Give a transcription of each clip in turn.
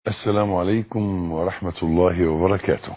السلام عليكم ورحمة الله وبركاته.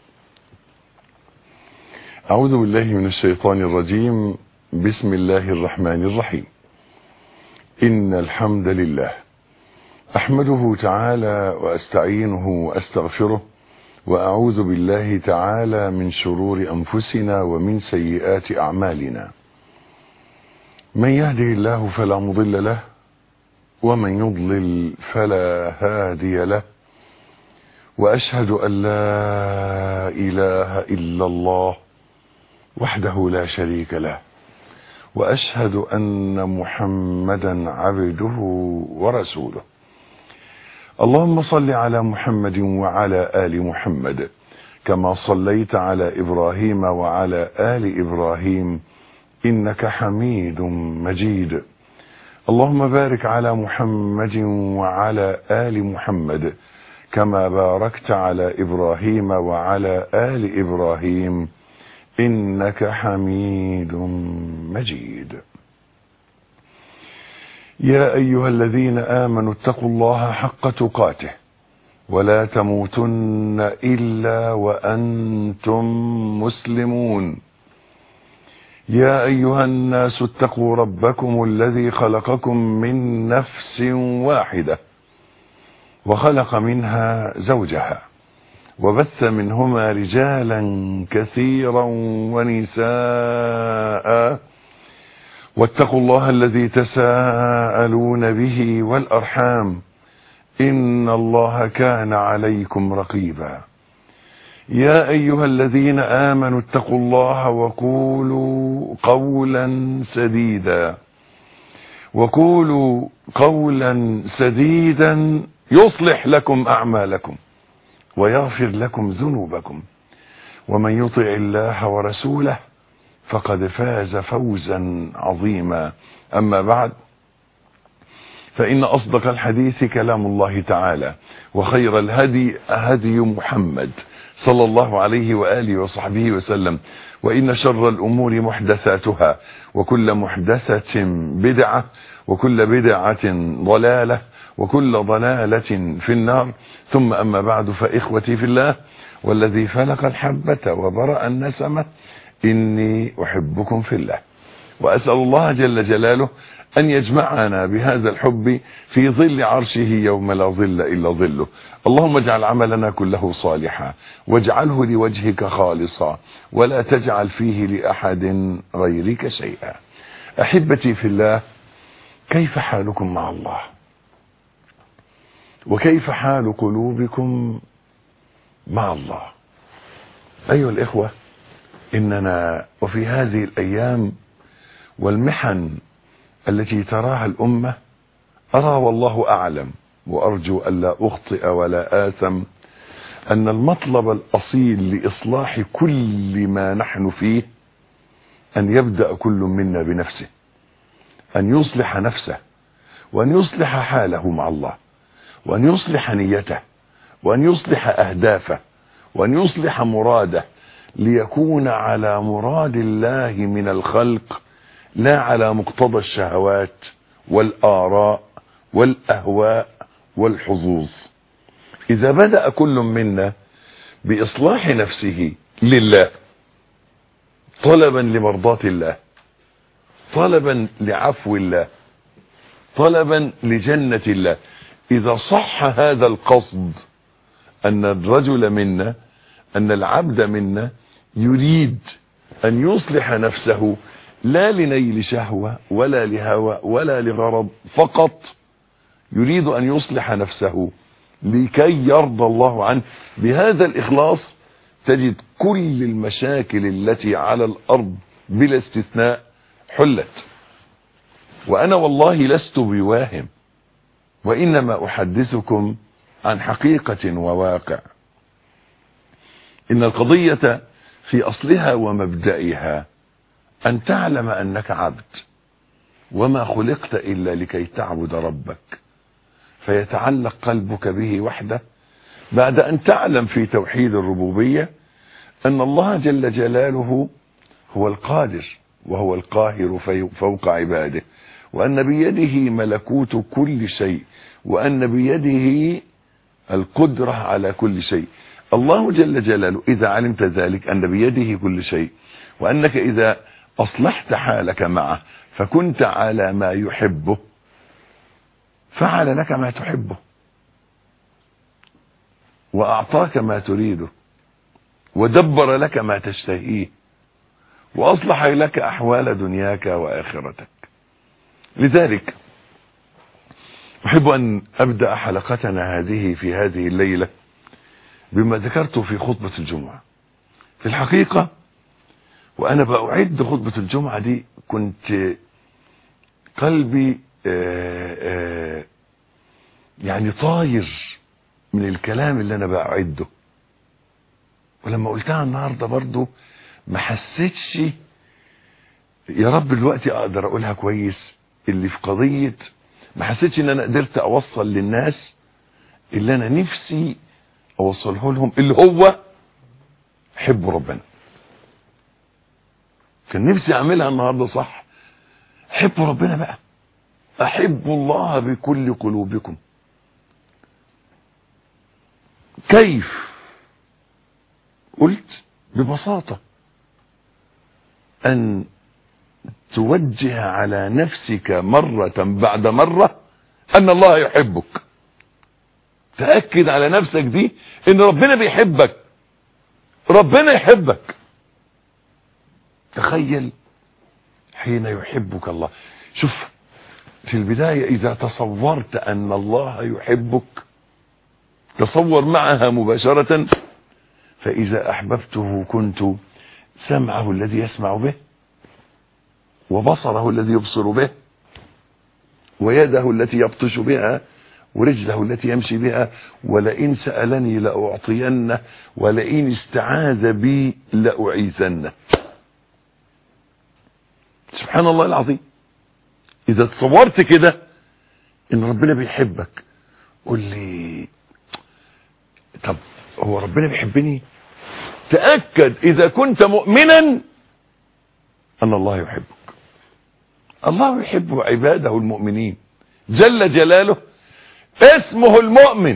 أعوذ بالله من الشيطان الرجيم، بسم الله الرحمن الرحيم. إن الحمد لله أحمده تعالى وأستعينه وأستغفره وأعوذ بالله تعالى من شرور أنفسنا ومن سيئات أعمالنا. من يهده الله فلا مضل له ومن يضلل فلا هادي له واشهد ان لا اله الا الله وحده لا شريك له واشهد ان محمدا عبده ورسوله اللهم صل على محمد وعلى ال محمد كما صليت على ابراهيم وعلى ال ابراهيم انك حميد مجيد اللهم بارك على محمد وعلى ال محمد كما باركت على ابراهيم وعلى ال ابراهيم انك حميد مجيد يا ايها الذين امنوا اتقوا الله حق تقاته ولا تموتن الا وانتم مسلمون يا ايها الناس اتقوا ربكم الذي خلقكم من نفس واحده وخلق منها زوجها وبث منهما رجالا كثيرا ونساء واتقوا الله الذي تساءلون به والارحام ان الله كان عليكم رقيبا يا ايها الذين امنوا اتقوا الله وقولوا قولا سديدا وقولوا قولا سديدا يصلح لكم اعمالكم ويغفر لكم ذنوبكم ومن يطع الله ورسوله فقد فاز فوزا عظيما اما بعد فإن أصدق الحديث كلام الله تعالى وخير الهدي هدي محمد صلى الله عليه وآله وصحبه وسلم وإن شر الأمور محدثاتها وكل محدثة بدعة وكل بدعة ضلالة وكل ضلالة في النار ثم أما بعد فإخوتي في الله والذي فلق الحبة وبرأ النسمة إني أحبكم في الله وأسأل الله جل جلاله أن يجمعنا بهذا الحب في ظل عرشه يوم لا ظل إلا ظله اللهم اجعل عملنا كله صالحا واجعله لوجهك خالصا ولا تجعل فيه لأحد غيرك شيئا أحبتي في الله كيف حالكم مع الله وكيف حال قلوبكم مع الله أيها الإخوة إننا وفي هذه الأيام والمحن التي تراها الأمة أرى والله أعلم وأرجو ألا أخطئ ولا آثم أن المطلب الأصيل لإصلاح كل ما نحن فيه أن يبدأ كل منا بنفسه أن يصلح نفسه وأن يصلح حاله مع الله وأن يصلح نيته وأن يصلح أهدافه وأن يصلح مراده ليكون على مراد الله من الخلق لا على مقتضى الشهوات والآراء والأهواء والحظوظ إذا بدأ كل منا بإصلاح نفسه لله طلبا لمرضاة الله طلبا لعفو الله طلبا لجنة الله إذا صح هذا القصد أن الرجل منا أن العبد منا يريد أن يصلح نفسه لا لنيل شهوة ولا لهوى ولا لغرض فقط يريد أن يصلح نفسه لكي يرضى الله عنه بهذا الإخلاص تجد كل المشاكل التي على الأرض بلا استثناء حلت وأنا والله لست بواهم وإنما أحدثكم عن حقيقة وواقع إن القضية في أصلها ومبدئها أن تعلم أنك عبد وما خلقت إلا لكي تعبد ربك فيتعلق قلبك به وحده بعد أن تعلم في توحيد الربوبية أن الله جل جلاله هو القادر وهو القاهر فوق عباده وأن بيده ملكوت كل شيء وأن بيده القدرة على كل شيء الله جل جلاله إذا علمت ذلك أن بيده كل شيء وأنك إذا أصلحت حالك معه فكنت على ما يحبه فعل لك ما تحبه وأعطاك ما تريده ودبر لك ما تشتهيه وأصلح لك أحوال دنياك وآخرتك لذلك أحب أن أبدأ حلقتنا هذه في هذه الليلة بما ذكرته في خطبة الجمعة في الحقيقة وأنا بأعد خطبة الجمعة دي كنت قلبي آآ آآ يعني طاير من الكلام اللي أنا بأعده ولما قلتها النهاردة برضو ما حسيتش يا رب دلوقتي أقدر أقولها كويس اللي في قضية ما حسيتش ان انا قدرت اوصل للناس اللي انا نفسي اوصله لهم اللي هو حبوا ربنا كان نفسي اعملها النهارده صح حبوا ربنا بقى احبوا الله بكل قلوبكم كيف قلت ببساطه ان توجه على نفسك مرة بعد مرة أن الله يحبك تأكد على نفسك دي أن ربنا بيحبك ربنا يحبك تخيل حين يحبك الله شوف في البداية إذا تصورت أن الله يحبك تصور معها مباشرة فإذا أحببته كنت سمعه الذي يسمع به وبصره الذي يبصر به ويده التي يبطش بها ورجله التي يمشي بها ولئن سألني لأعطينه ولئن استعاذ بي لأعيذنه سبحان الله العظيم إذا تصورت كده إن ربنا بيحبك قول لي طب هو ربنا بيحبني تأكد إذا كنت مؤمنا أن الله يحبك الله يحب عباده المؤمنين جل جلاله اسمه المؤمن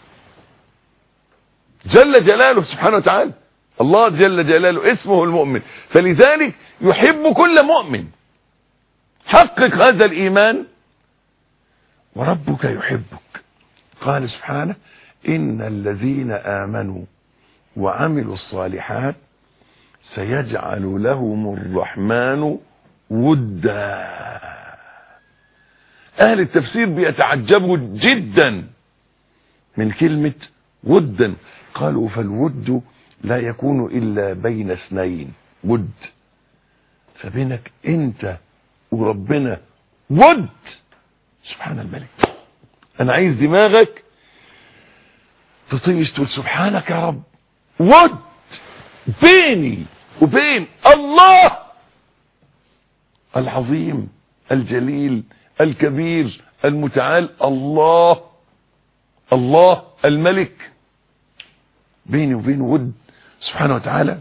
جل جلاله سبحانه وتعالى الله جل جلاله اسمه المؤمن فلذلك يحب كل مؤمن حقق هذا الإيمان وربك يحبك قال سبحانه إن الذين آمنوا وعملوا الصالحات سيجعل لهم الرحمن ودا اهل التفسير بيتعجبوا جدا من كلمة ودا قالوا فالود لا يكون الا بين اثنين ود فبينك انت وربنا ود سبحان الملك انا عايز دماغك تطيش تقول سبحانك يا رب ود بيني وبين الله العظيم الجليل الكبير المتعال الله الله الملك بيني وبين ود سبحانه وتعالى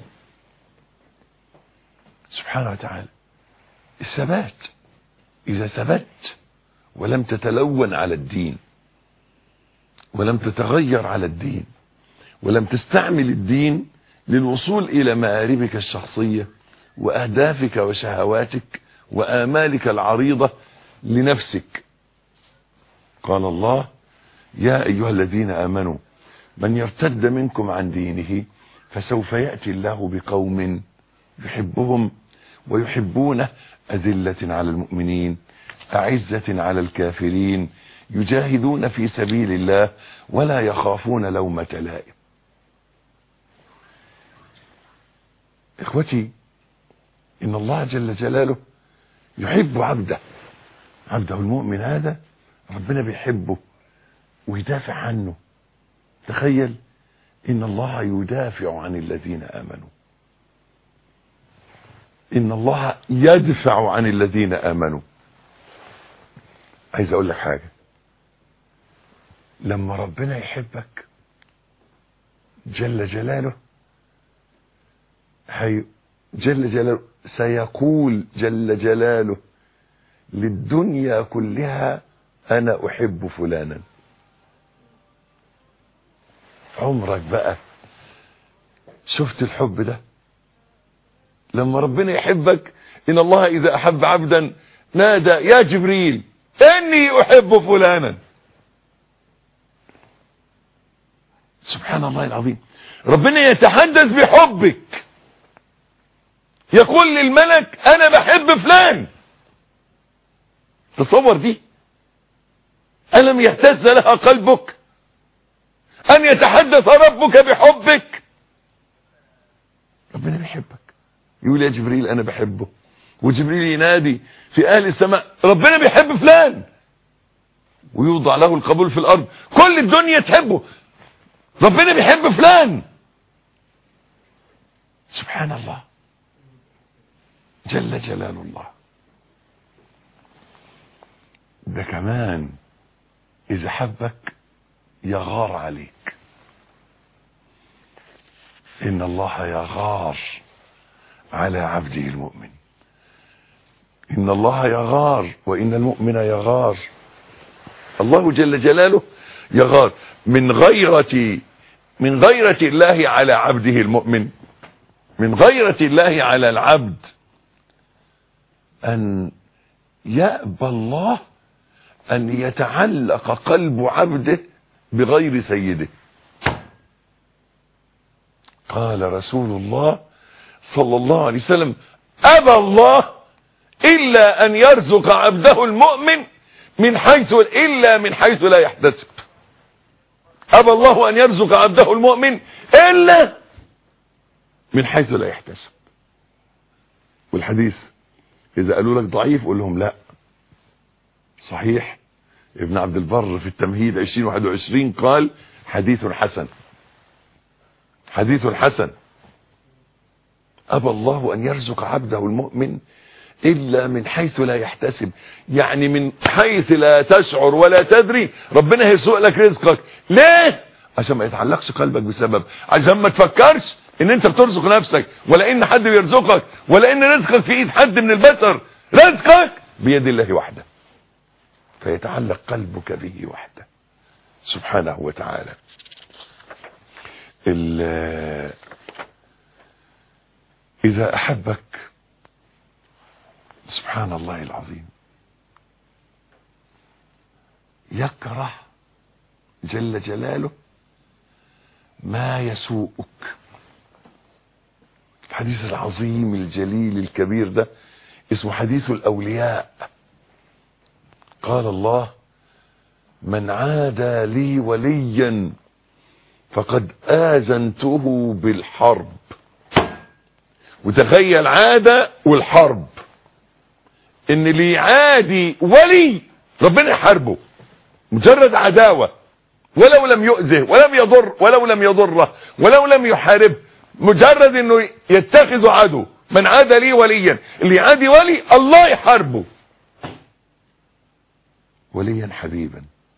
سبحانه وتعالى الثبات إذا ثبت ولم تتلون على الدين ولم تتغير على الدين ولم تستعمل الدين للوصول إلى مآربك الشخصية وأهدافك وشهواتك وآمالك العريضة لنفسك قال الله يا أيها الذين آمنوا من يرتد منكم عن دينه فسوف يأتي الله بقوم يحبهم ويحبونه أذلة على المؤمنين أعزة على الكافرين يجاهدون في سبيل الله ولا يخافون لومة لائم إخوتي إن الله جل جلاله يحب عبده عبده المؤمن هذا ربنا بيحبه ويدافع عنه تخيل إن الله يدافع عن الذين آمنوا إن الله يدفع عن الذين آمنوا عايز أقول لك حاجة لما ربنا يحبك جل جلاله هي جل جلاله سيقول جل جلاله للدنيا كلها أنا أحب فلانا عمرك بقى شفت الحب ده لما ربنا يحبك ان الله اذا احب عبدا نادى يا جبريل اني احب فلانا سبحان الله العظيم ربنا يتحدث بحبك يقول للملك انا بحب فلان تصور دي الم يهتز لها قلبك ان يتحدث ربك بحبك ربنا بيحبك يقول يا جبريل انا بحبه وجبريل ينادي في اهل السماء ربنا بيحب فلان ويوضع له القبول في الارض كل الدنيا تحبه ربنا بيحب فلان سبحان الله جل جلال الله ده كمان اذا حبك يغار عليك ان الله يغار على عبده المؤمن ان الله يغار وان المؤمن يغار الله جل جلاله يغار من غيرة من غيرة الله على عبده المؤمن من غيرة الله على العبد أن يأبى الله أن يتعلق قلب عبده بغير سيده قال رسول الله صلى الله عليه وسلم أبى الله إلا أن يرزق عبده المؤمن من حيث إلا من حيث لا يحتسب أبى الله أن يرزق عبده المؤمن إلا من حيث لا يحتسب والحديث إذا قالوا لك ضعيف قول لهم لا صحيح ابن عبد البر في التمهيد 2021 قال حديث حسن حديث حسن أبى الله أن يرزق عبده المؤمن إلا من حيث لا يحتسب يعني من حيث لا تشعر ولا تدري ربنا هيسوق لك رزقك ليه عشان ما يتعلقش قلبك بسبب عشان ما تفكرش ان انت بترزق نفسك ولا ان حد بيرزقك ولا ان رزقك في ايد حد من البشر رزقك بيد الله وحده فيتعلق قلبك به وحده سبحانه وتعالى إذا أحبك سبحان الله العظيم يكره جل جلاله ما يسوءك الحديث العظيم الجليل الكبير ده اسمه حديث الأولياء قال الله من عادى لي وليا فقد آذنته بالحرب وتخيل عادة والحرب ان اللي يعادي ولي ربنا يحاربه مجرد عداوة ولو لم يؤذه ولم يضر ولو لم يضره ولو لم يحاربه مجرد انه يتخذ عدو من عاد لي وليا اللي يعادي ولي الله يحاربه وليا حبيبا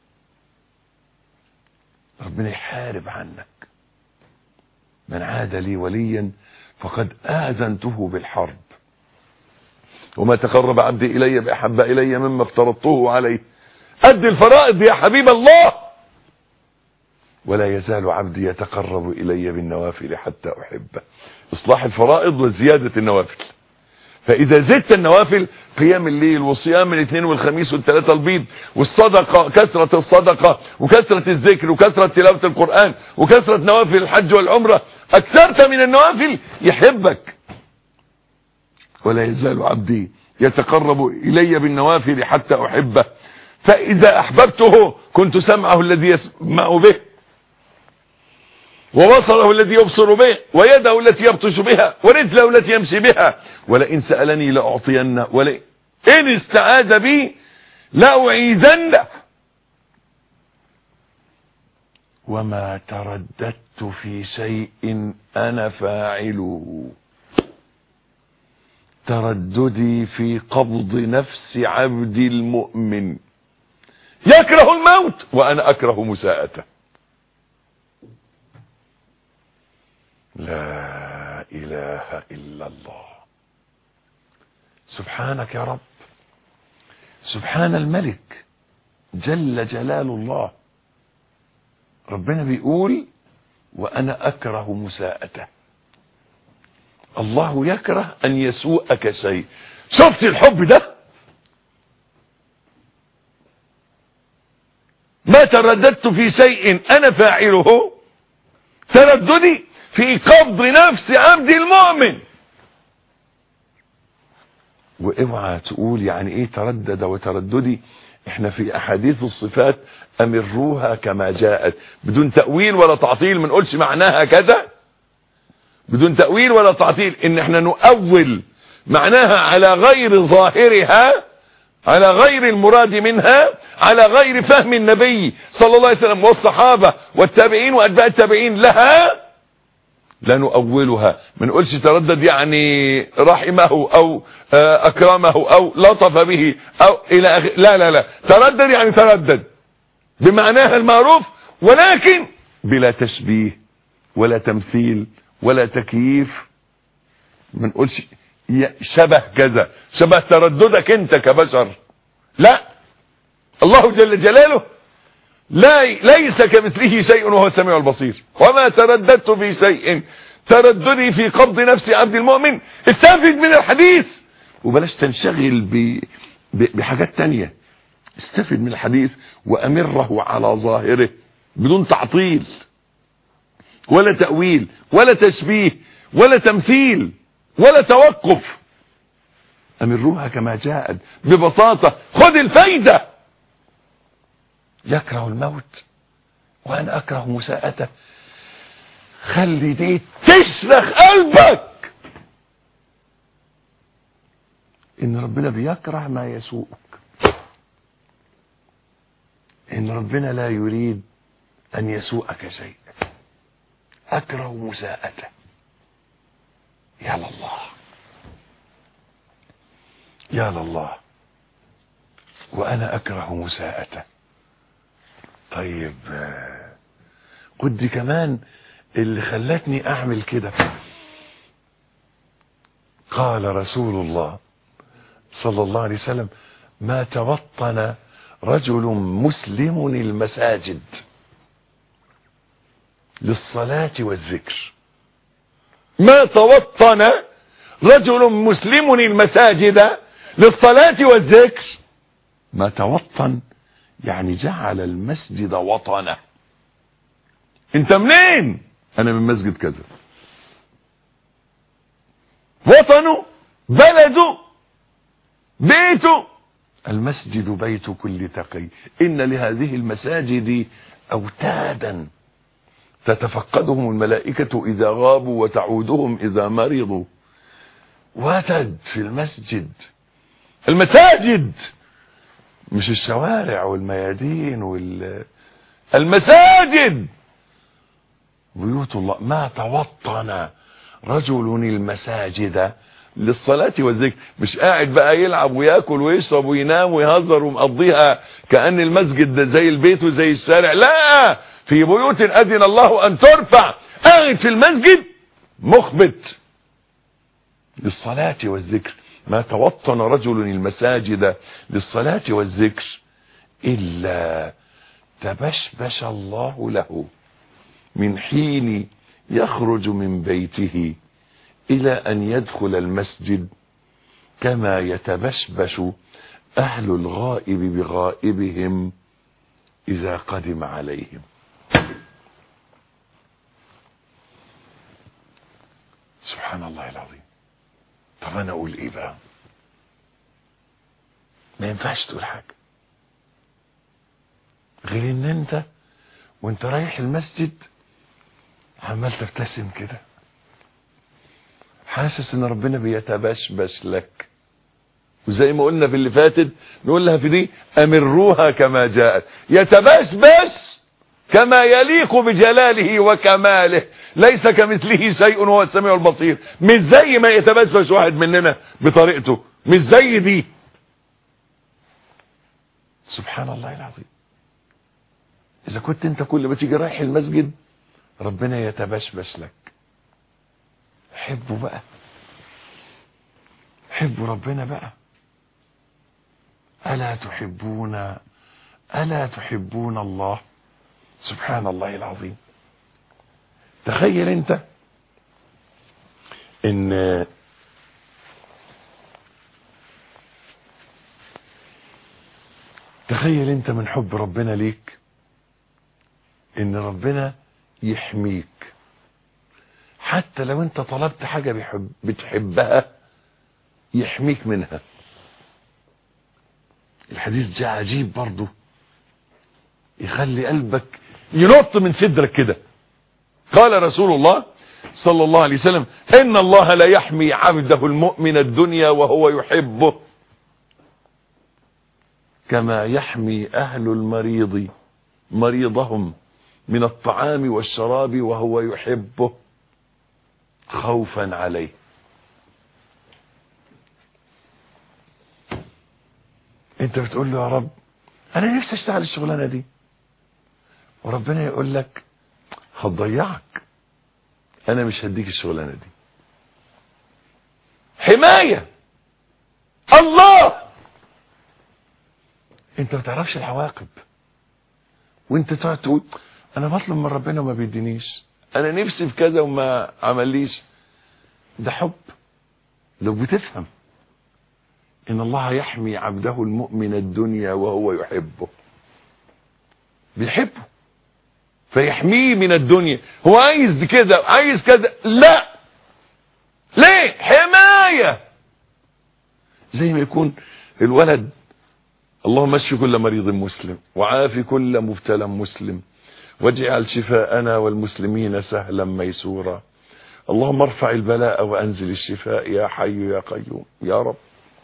ربنا يحارب عنك من عاد لي وليا فقد آذنته بالحرب وما تقرب عبدي إلي بأحب إلي مما افترضته عليه أد الفرائض يا حبيب الله ولا يزال عبدي يتقرب إلي بالنوافل حتى أحبه إصلاح الفرائض وزيادة النوافل فإذا زدت النوافل قيام الليل وصيام الاثنين والخميس والثلاثة البيض والصدقة كثرة الصدقة وكثرة الذكر وكثرة تلاوة القرآن وكثرة نوافل الحج والعمرة أكثرت من النوافل يحبك ولا يزال عبدي يتقرب إلي بالنوافل حتى أحبه فإذا أحببته كنت سمعه الذي يسمع به وبصره الذي يبصر به ويده التي يبطش بها ورجله التي يمشي بها ولئن سألني لأعطينه ولئن إن استعاذ بي لأعيذنه وما ترددت في شيء أنا فاعله ترددي في قبض نفس عبدي المؤمن يكره الموت وأنا أكره مساءته لا إله إلا الله سبحانك يا رب سبحان الملك جل جلال الله ربنا بيقول وأنا أكره مساءته الله يكره أن يسوءك شيء شفت الحب ده ما ترددت في شيء أنا فاعله ترددي في قبض نفس عبد المؤمن واوعى تقول يعني ايه تردد وترددي احنا في احاديث الصفات امروها كما جاءت بدون تأويل ولا تعطيل ما نقولش معناها كذا بدون تأويل ولا تعطيل ان احنا نؤول معناها على غير ظاهرها على غير المراد منها على غير فهم النبي صلى الله عليه وسلم والصحابة والتابعين وأتباع التابعين لها لا نؤولها ما نقولش تردد يعني رحمه أو أكرمه أو لطف به أو إلى آخره لا لا لا تردد يعني تردد بمعناها المعروف ولكن بلا تشبيه ولا تمثيل ولا تكييف ما نقولش شبه كذا شبه ترددك انت كبشر لا الله جل جلاله لا ليس كمثله شيء وهو السميع البصير وما ترددت في شيء ترددي في قبض نفس عبد المؤمن استفد من الحديث وبلاش تنشغل ب... ب... بحاجات تانية استفد من الحديث وأمره على ظاهره بدون تعطيل ولا تأويل ولا تشبيه ولا تمثيل ولا توقف أمروها كما جاءت ببساطة خذ الفايدة يكره الموت وأنا أكره مساءته خلي دي تشرخ قلبك إن ربنا بيكره ما يسوءك إن ربنا لا يريد أن يسوءك شيء أكره مساءته يا لله يا لله وأنا أكره مساءته طيب قد كمان اللي خلتني أعمل كده قال رسول الله صلى الله عليه وسلم ما توطن رجل مسلم المساجد للصلاة والذكر ما توطن رجل مسلم المساجد للصلاة والذكر ما توطن يعني جعل المسجد وطنه انت منين انا من مسجد كذا وطنه بلده بيته المسجد بيت كل تقي ان لهذه المساجد اوتادا تتفقدهم الملائكة إذا غابوا وتعودهم إذا مرضوا وتد في المسجد المساجد مش الشوارع والميادين وال المساجد بيوت الله ما توطن رجل المساجد للصلاة والذكر مش قاعد بقى يلعب وياكل ويشرب وينام ويهزر ومقضيها كأن المسجد ده زي البيت وزي الشارع لا في بيوت أذن الله أن ترفع قاعد في المسجد مخبت للصلاة والذكر ما توطن رجل المساجد للصلاة والذكر إلا تبشبش الله له من حين يخرج من بيته إلى أن يدخل المسجد كما يتبشبش أهل الغائب بغائبهم إذا قدم عليهم سبحان الله العظيم طب أنا أقول إيه بقى ما ينفعش تقول حاجة غير إن أنت وأنت رايح المسجد عمال تبتسم كده حاسس ان ربنا بيتبشبش لك وزي ما قلنا في اللي فاتت نقول لها في دي امروها كما جاءت يتبشبش كما يليق بجلاله وكماله ليس كمثله شيء وهو السميع البصير مش زي ما يتبشبش واحد مننا بطريقته مش زي دي سبحان الله العظيم اذا كنت انت كل ما تيجي رايح المسجد ربنا يتبشبش لك حبوا بقى حبوا ربنا بقى ألا تحبون ألا تحبون الله سبحان الله العظيم تخيل انت ان تخيل انت من حب ربنا ليك ان ربنا يحميك حتى لو انت طلبت حاجة بيحب بتحبها يحميك منها الحديث جاء عجيب برضه يخلي قلبك ينط من صدرك كده قال رسول الله صلى الله عليه وسلم ان الله لا يحمي عبده المؤمن الدنيا وهو يحبه كما يحمي اهل المريض مريضهم من الطعام والشراب وهو يحبه خوفا عليه انت بتقول له يا رب انا نفسي اشتغل الشغلانه دي وربنا يقول لك هتضيعك انا مش هديك الشغلانه دي حمايه الله انت ما تعرفش العواقب وانت تقعد تقول انا بطلب من ربنا وما بيدينيش انا نفسي في كذا وما عمليش ده حب لو بتفهم ان الله يحمي عبده المؤمن الدنيا وهو يحبه بيحبه فيحميه من الدنيا هو عايز كده عايز كده لا ليه حماية زي ما يكون الولد اللهم اشف كل مريض مسلم وعافي كل مبتلى مسلم واجعل شفاءنا والمسلمين سهلا ميسورا اللهم ارفع البلاء وانزل الشفاء يا حي يا قيوم يا رب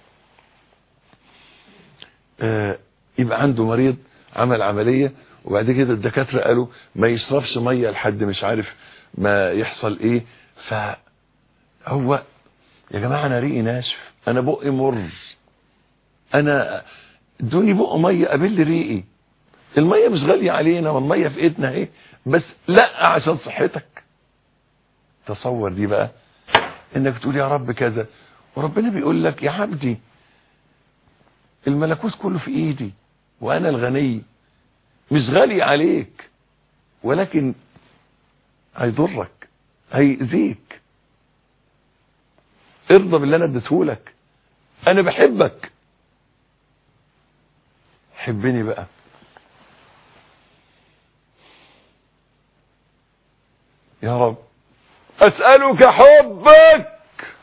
آه يبقى عنده مريض عمل عملية وبعد كده الدكاترة قالوا ما يشربش مية لحد مش عارف ما يحصل ايه فهو يا جماعة انا ريقي ناشف انا بقي مر انا ادوني بق مية قابل ريقي المية مش غالية علينا والمية في ايدنا اهي بس لا عشان صحتك تصور دي بقى انك تقول يا رب كذا وربنا بيقول لك يا عبدي الملكوت كله في ايدي وانا الغني مش غالي عليك ولكن هيضرك هيأذيك ارضى باللي انا اديتهولك انا بحبك حبني بقى يا رب اسألك حبك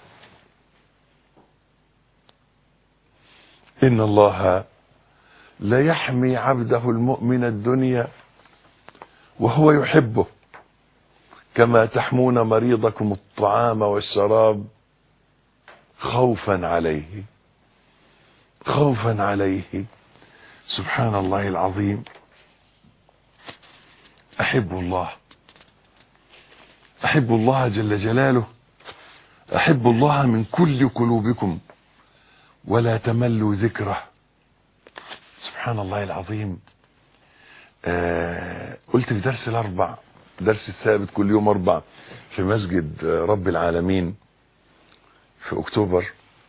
إن الله لا يحمي عبده المؤمن الدنيا وهو يحبه كما تحمون مريضكم الطعام والشراب خوفا عليه خوفا عليه سبحان الله العظيم أحب الله أحب الله جل جلاله أحب الله من كل قلوبكم ولا تملوا ذكره سبحان الله العظيم آه قلت في درس الأربع درس الثابت كل يوم أربع في مسجد رب العالمين في أكتوبر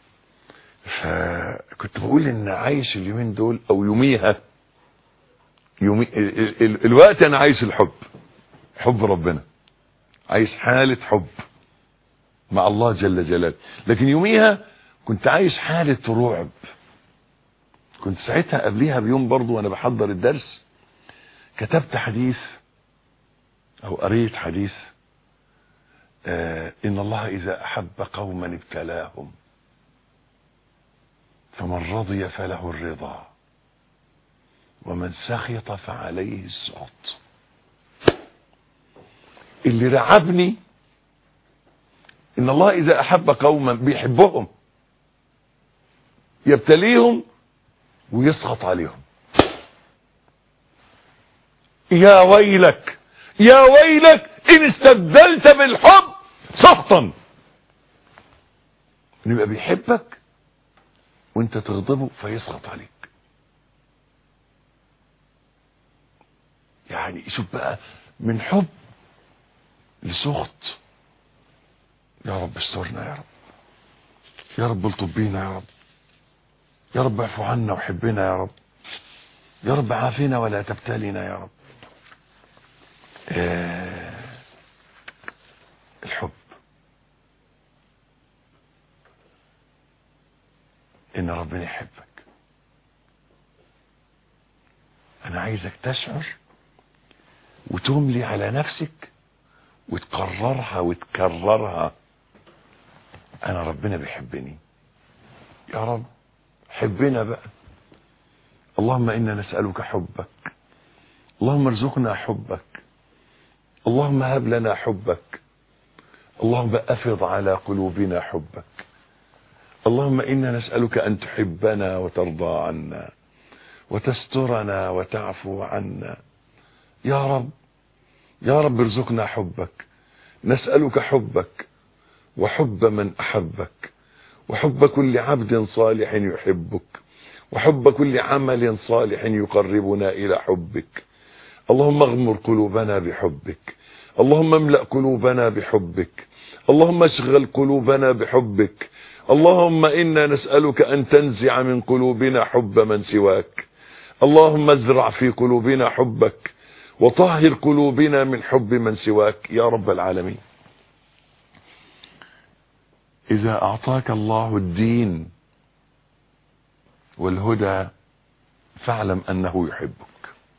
فكنت بقول إن عايش اليومين دول أو يوميها يومي ال ال الوقت أنا عايش الحب حب ربنا عايش حالة حب مع الله جل جلاله لكن يوميها كنت عايش حالة رعب كنت ساعتها قبليها بيوم برضو وانا بحضر الدرس كتبت حديث او قريت حديث آه ان الله اذا احب قوما ابتلاهم فمن رضي فله الرضا ومن سخط فعليه السخط اللي رعبني ان الله اذا احب قوما بيحبهم يبتليهم ويسخط عليهم يا ويلك يا ويلك ان استبدلت بالحب سخطا يبقى بيحبك وانت تغضبه فيسخط عليك يعني شوف بقى من حب لسخط يا رب استرنا يا رب يا رب الطب بينا يا رب يا رب اعفو عنا وحبنا يا رب يا رب عافنا ولا تبتلنا يا رب آه الحب ان ربنا يحبك انا عايزك تشعر وتملي على نفسك وتقررها وتكررها انا ربنا بيحبني يا رب حبنا بقى اللهم انا نسالك حبك اللهم ارزقنا حبك اللهم هب لنا حبك اللهم افض على قلوبنا حبك اللهم انا نسالك ان تحبنا وترضى عنا وتسترنا وتعفو عنا يا رب يا رب ارزقنا حبك نسالك حبك وحب من احبك وحب كل عبد صالح يحبك وحب كل عمل صالح يقربنا الى حبك اللهم اغمر قلوبنا بحبك اللهم املا قلوبنا بحبك اللهم اشغل قلوبنا بحبك اللهم انا نسالك ان تنزع من قلوبنا حب من سواك اللهم ازرع في قلوبنا حبك وطهر قلوبنا من حب من سواك يا رب العالمين اذا اعطاك الله الدين والهدى فاعلم انه يحبك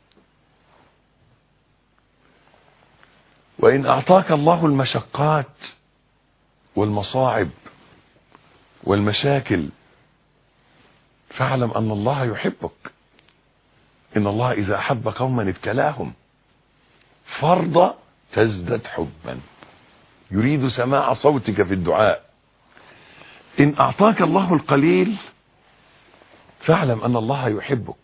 وان اعطاك الله المشقات والمصاعب والمشاكل فاعلم ان الله يحبك ان الله اذا احب قوما ابتلاهم فرض تزدد حبا يريد سماع صوتك في الدعاء ان اعطاك الله القليل فاعلم ان الله يحبك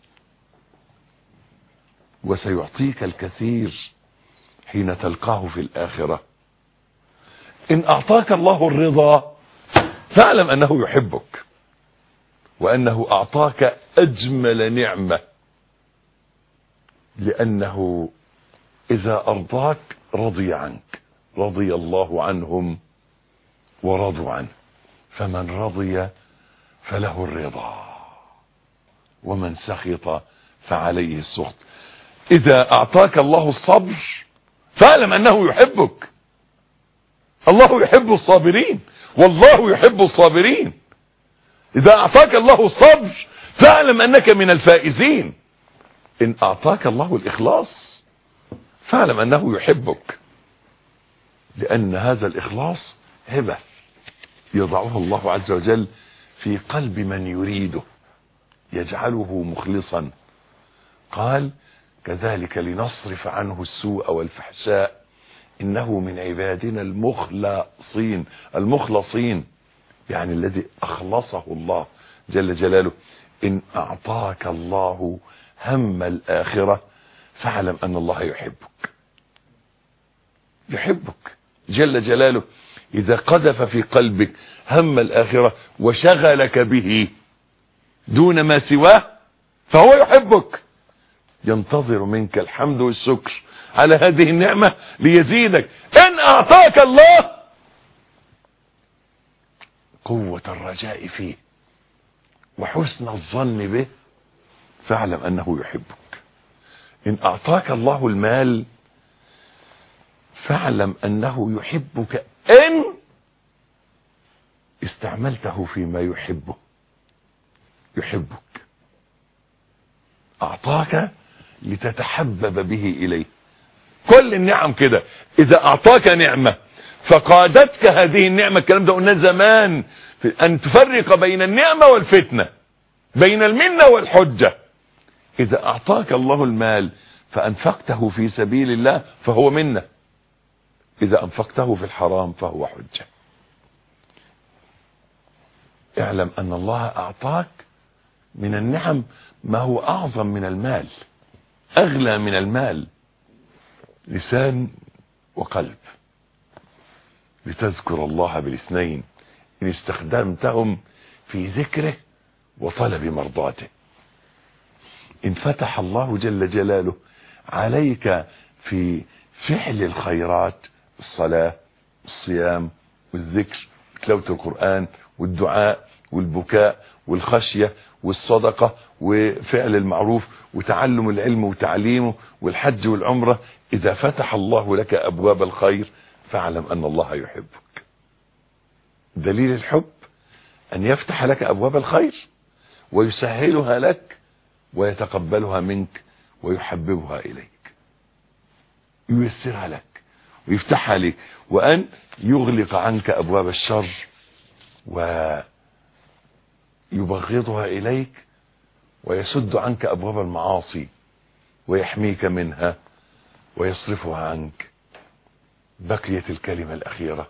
وسيعطيك الكثير حين تلقاه في الاخره ان اعطاك الله الرضا فاعلم انه يحبك وانه اعطاك اجمل نعمه لانه اذا ارضاك رضي عنك رضي الله عنهم ورضوا عنه فمن رضي فله الرضا ومن سخط فعليه السخط اذا اعطاك الله الصبر فاعلم انه يحبك الله يحب الصابرين والله يحب الصابرين اذا اعطاك الله الصبر فاعلم انك من الفائزين ان اعطاك الله الاخلاص فاعلم انه يحبك لان هذا الاخلاص هبه يضعه الله عز وجل في قلب من يريده يجعله مخلصا قال كذلك لنصرف عنه السوء والفحشاء انه من عبادنا المخلصين المخلصين يعني الذي اخلصه الله جل جلاله ان اعطاك الله هم الاخره فاعلم ان الله يحبك يحبك جل جلاله اذا قذف في قلبك هم الاخره وشغلك به دون ما سواه فهو يحبك ينتظر منك الحمد والشكر على هذه النعمه ليزيدك ان اعطاك الله قوه الرجاء فيه وحسن الظن به فاعلم انه يحبك ان اعطاك الله المال فاعلم انه يحبك ان استعملته فيما يحبه يحبك اعطاك لتتحبب به اليه كل النعم كده اذا اعطاك نعمه فقادتك هذه النعمه الكلام ده قلناه زمان ان تفرق بين النعمه والفتنه بين المنه والحجه اذا اعطاك الله المال فانفقته في سبيل الله فهو منه اذا انفقته في الحرام فهو حجه اعلم ان الله اعطاك من النعم ما هو اعظم من المال اغلى من المال لسان وقلب لتذكر الله بالاثنين ان استخدمتهم في ذكره وطلب مرضاته ان فتح الله جل جلاله عليك في فعل الخيرات الصلاه والصيام والذكر وتلاوه القران والدعاء والبكاء والخشيه والصدقه وفعل المعروف وتعلم العلم وتعليمه والحج والعمره اذا فتح الله لك ابواب الخير فاعلم أن الله يحبك دليل الحب أن يفتح لك أبواب الخير ويسهلها لك ويتقبلها منك ويحببها إليك ييسرها لك ويفتحها لك وأن يغلق عنك أبواب الشر ويبغضها إليك ويسد عنك أبواب المعاصي ويحميك منها ويصرفها عنك بقيت الكلمة الأخيرة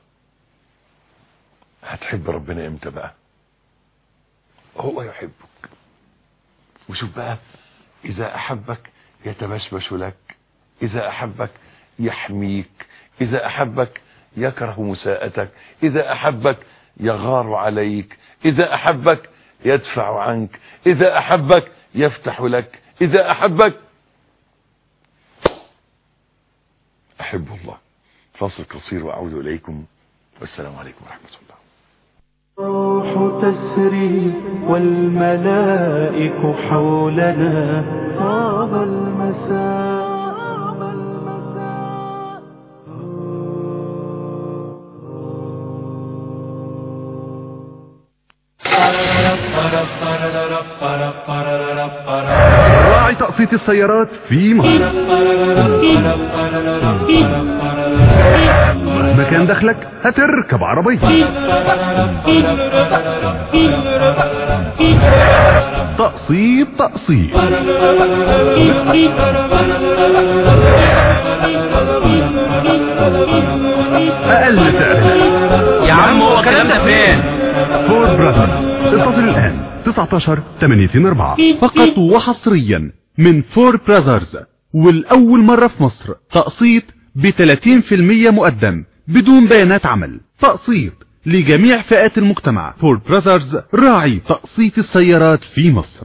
هتحب ربنا امتى بقى هو يحبك وشوف بقى إذا أحبك يتبشبش لك إذا أحبك يحميك إذا أحبك يكره مساءتك إذا أحبك يغار عليك إذا أحبك يدفع عنك إذا أحبك يفتح لك إذا أحبك أحب الله فاصل قصير وأعود إليكم والسلام عليكم ورحمة الله الروح تسري والملائك حولنا طاب المساء راعي تقسيط السيارات في مصر مهما كان دخلك هتركب عربية تقسيط تقسيط أقل سعر يا عم هو الكلام ده فين؟ فور براذرز اتصل الآن 19 84 فقط وحصريا من فور براذرز والأول مرة في مصر تقسيط ب 30% مقدم بدون بيانات عمل تقسيط لجميع فئات المجتمع فور براذرز راعي تقسيط السيارات في مصر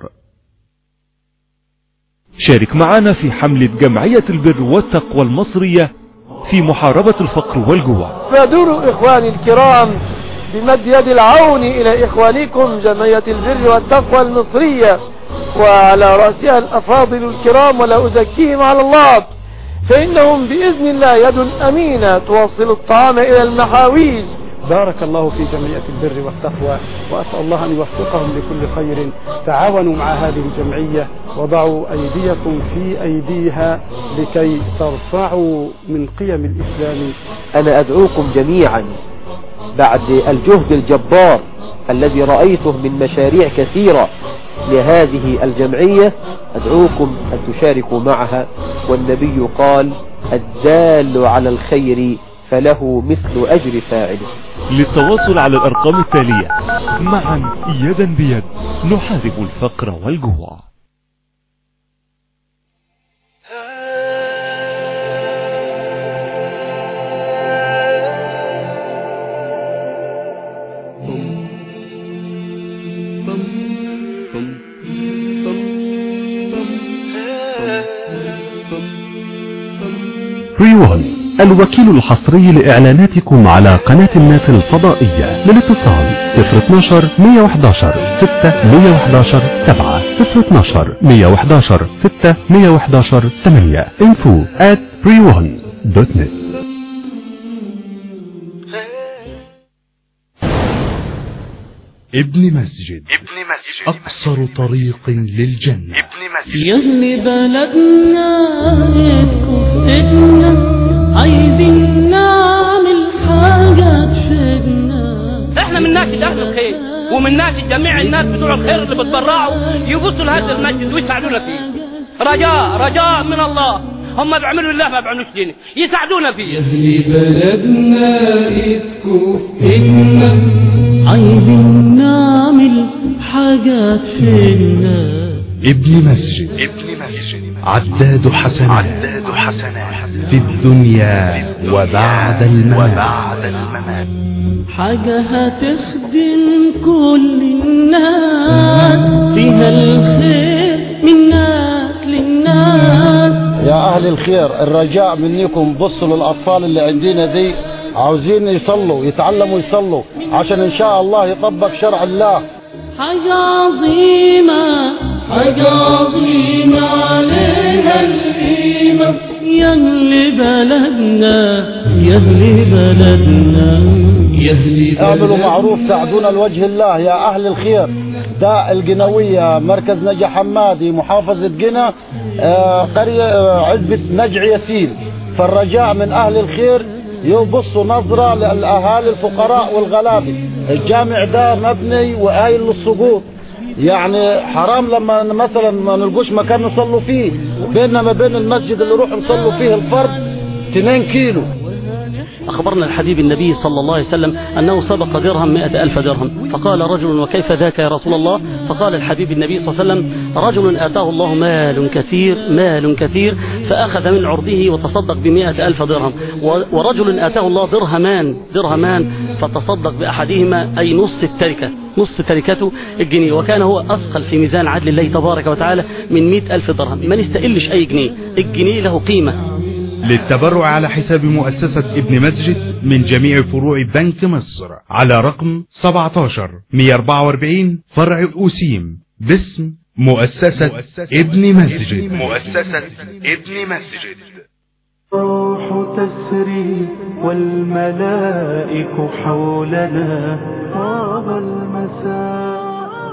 شارك معنا في حملة جمعية البر والتقوى المصرية في محاربة الفقر والجوع فدوروا إخواني الكرام بمد يد العون إلى إخوانكم جمعية البر والتقوى المصرية وعلى رأسها الأفاضل الكرام ولا أزكيهم على الله فإنهم بإذن الله يد أمينة توصل الطعام إلى المحاويج بارك الله في جمعية البر والتقوى وأسأل الله أن يوفقهم لكل خير تعاونوا مع هذه الجمعية وضعوا أيديكم في أيديها لكي ترفعوا من قيم الإسلام أنا أدعوكم جميعا بعد الجهد الجبار الذي رأيته من مشاريع كثيرة لهذه الجمعية أدعوكم أن تشاركوا معها والنبي قال الدال على الخير فله مثل أجر فاعله للتواصل على الأرقام التالية معا يدا بيد نحارب الفقر والجوع ريوان الوكيل الحصري لإعلاناتكم على قناة الناس الفضائية للاتصال 012 111 6 111 7 012 111 6 111 8 info at rewon.net ابن مسجد ابن مسجد أقصر طريق للجنة يهلي بلدنا يدكم ايدنا عايزين نعمل حاجة تفيدنا احنا من ناشد اهل الخير ومن ناشد جميع الناس بتوع الخير اللي بتبرعوا يبصوا لهذا المسجد ويساعدونا فيه رجاء رجاء من الله هم بيعملوا لله ما بيعملوش دينه يساعدونا فيه يهلي بلدنا ايدكم ايدنا عايزين نعمل حاجة تفيدنا ابن مسجد ابن مسجد عداد حسنات عداد حسنات في الدنيا وبعد الممات وبعد الممات حاجة هتخدم كل الناس فيها الخير من ناس للناس يا أهل الخير الرجاء منكم بصوا للأطفال اللي عندنا دي عاوزين يصلوا يتعلموا يصلوا عشان إن شاء الله يطبق شرع الله حاجة عظيمة حاجة عظيمة عليها القيمة يا اللي بلدنا يهلي بلدنا يهلي اعملوا معروف ساعدونا لوجه الله يا اهل الخير ده القنوية مركز نجا حمادي محافظة قنا آه، قرية آه، عزبة نجع ياسين فالرجاء من اهل الخير يبصوا نظرة للاهالي الفقراء والغلابة الجامع ده مبني وقايل للسقوط يعني حرام لما مثلا ما نلقوش مكان نصلوا فيه بيننا ما بين المسجد اللي نروح نصلوا فيه الفرد 2 كيلو أخبرنا الحبيب النبي صلى الله عليه وسلم أنه سبق درهم مئة ألف درهم فقال رجل وكيف ذاك يا رسول الله فقال الحبيب النبي صلى الله عليه وسلم رجل آتاه الله مال كثير مال كثير فأخذ من عرضه وتصدق بمئة ألف درهم و- ورجل آتاه الله درهمان درهمان فتصدق بأحدهما أي نص التركة نص تركته الجنيه وكان هو أثقل في ميزان عدل الله تبارك وتعالى من مئة ألف درهم ما نستقلش أي جنيه الجنيه له قيمة للتبرع على حساب مؤسسة ابن مسجد من جميع فروع بنك مصر على رقم 17 144 فرع الأوسيم باسم مؤسسة ابن مسجد مؤسسة ابن مسجد الروح تسري والملائك حولنا طاب المساء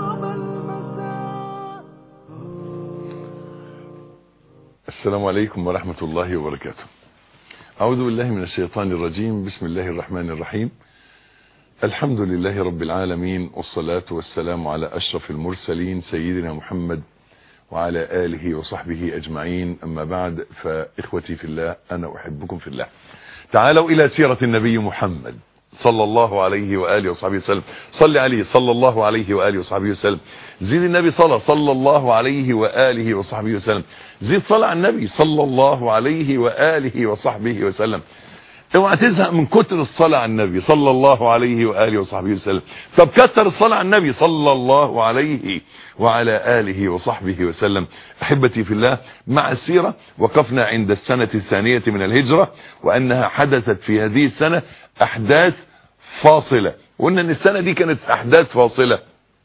السلام عليكم ورحمة الله وبركاته أعوذ بالله من الشيطان الرجيم بسم الله الرحمن الرحيم الحمد لله رب العالمين والصلاة والسلام على أشرف المرسلين سيدنا محمد وعلى آله وصحبه أجمعين أما بعد فإخوتي في الله أنا أحبكم في الله تعالوا إلى سيرة النبي محمد صلى الله عليه وآله وصحبه وسلم صل عليه صلى الله عليه وآله وصحبه وسلم زيد النبي صلى صلى الله عليه وآله وصحبه وسلم زيد صلى على النبي صلى الله عليه وآله وصحبه وسلم اوعى تزهق من كتر الصلاة على النبي صلى الله عليه وآله وصحبه وسلم طب كتر الصلاة على النبي صلى الله عليه وعلى آله وصحبه وسلم أحبتي في الله مع السيرة وقفنا عند السنة الثانية من الهجرة وأنها حدثت في هذه السنة أحداث فاصلة وأن السنة دي كانت أحداث فاصلة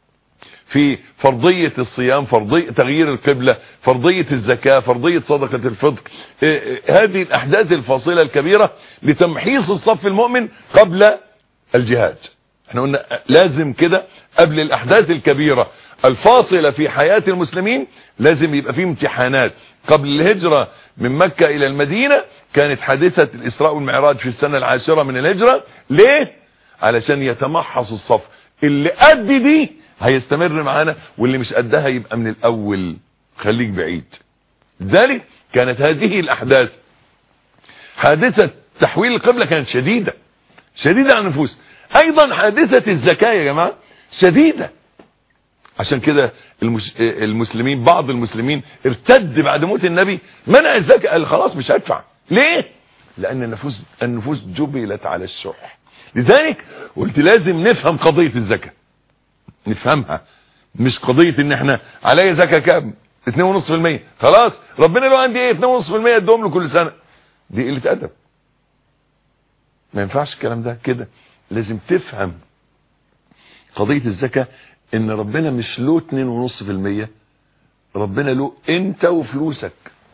في فرضية الصيام فرضية تغيير القبلة فرضية الزكاة فرضية صدقة الفطر إيه إيه هذه الأحداث الفاصلة الكبيرة لتمحيص الصف المؤمن قبل الجهاد احنا قلنا لازم كده قبل الأحداث الكبيرة الفاصلة في حياة المسلمين لازم يبقى فيه امتحانات قبل الهجرة من مكة إلى المدينة كانت حادثة الإسراء والمعراج في السنة العاشرة من الهجرة ليه؟ علشان يتمحص الصف اللي قد دي هيستمر معانا واللي مش قدها يبقى من الاول خليك بعيد ذلك كانت هذه الاحداث حادثة تحويل القبلة كانت شديدة شديدة على النفوس ايضا حادثة الزكاة يا جماعة شديدة عشان كده المش... المسلمين بعض المسلمين ارتد بعد موت النبي منع الزكاة قال خلاص مش هدفع ليه لان النفوس النفوس جبلت على الشح لذلك قلت لازم نفهم قضية الزكاة نفهمها مش قضية ان احنا عليا زكاة كام 2.5% خلاص ربنا لو عندي ايه 2.5% ادهم له كل سنة دي قلة ادب ما ينفعش الكلام ده كده لازم تفهم قضية الزكاة ان ربنا مش له 2.5% ربنا له انت وفلوسك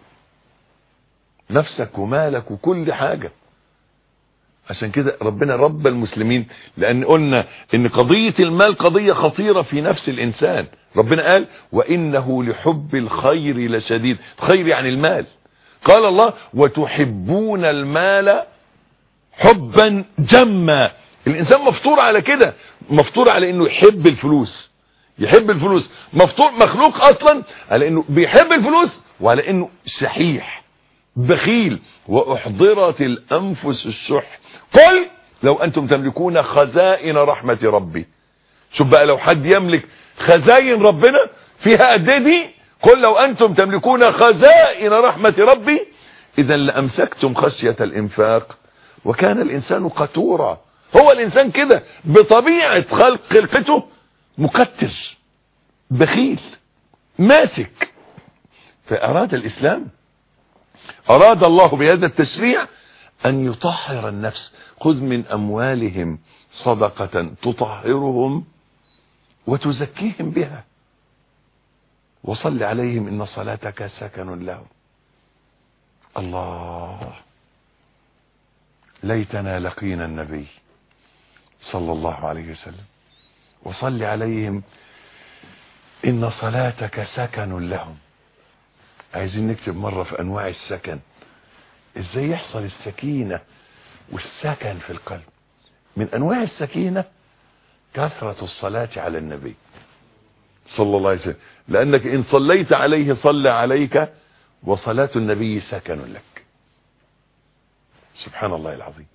نفسك ومالك وكل حاجة عشان كده ربنا رب المسلمين لان قلنا ان قضية المال قضية خطيرة في نفس الانسان ربنا قال وانه لحب الخير لشديد خير يعني المال قال الله وتحبون المال حبا جما الانسان مفطور على كده مفطور على انه يحب الفلوس يحب الفلوس مفطور مخلوق اصلا على انه بيحب الفلوس وعلى انه شحيح بخيل واحضرت الانفس الشح قل لو انتم تملكون خزائن رحمة ربي شوف بقى لو حد يملك خزائن ربنا فيها قد ايه دي قل لو انتم تملكون خزائن رحمة ربي اذا لامسكتم خشية الانفاق وكان الانسان قتورا هو الانسان كده بطبيعة خلق خلقته مكتر بخيل ماسك فاراد الاسلام اراد الله بهذا التشريع ان يطهر النفس خذ من اموالهم صدقة تطهرهم وتزكيهم بها وصل عليهم ان صلاتك سكن لهم الله ليتنا لقينا النبي صلى الله عليه وسلم وصل عليهم إن صلاتك سكن لهم عايزين نكتب مرة في أنواع السكن إزاي يحصل السكينة والسكن في القلب من أنواع السكينة كثرة الصلاة على النبي صلى الله عليه وسلم لأنك إن صليت عليه صلى عليك وصلاة النبي سكن لك سبحان الله العظيم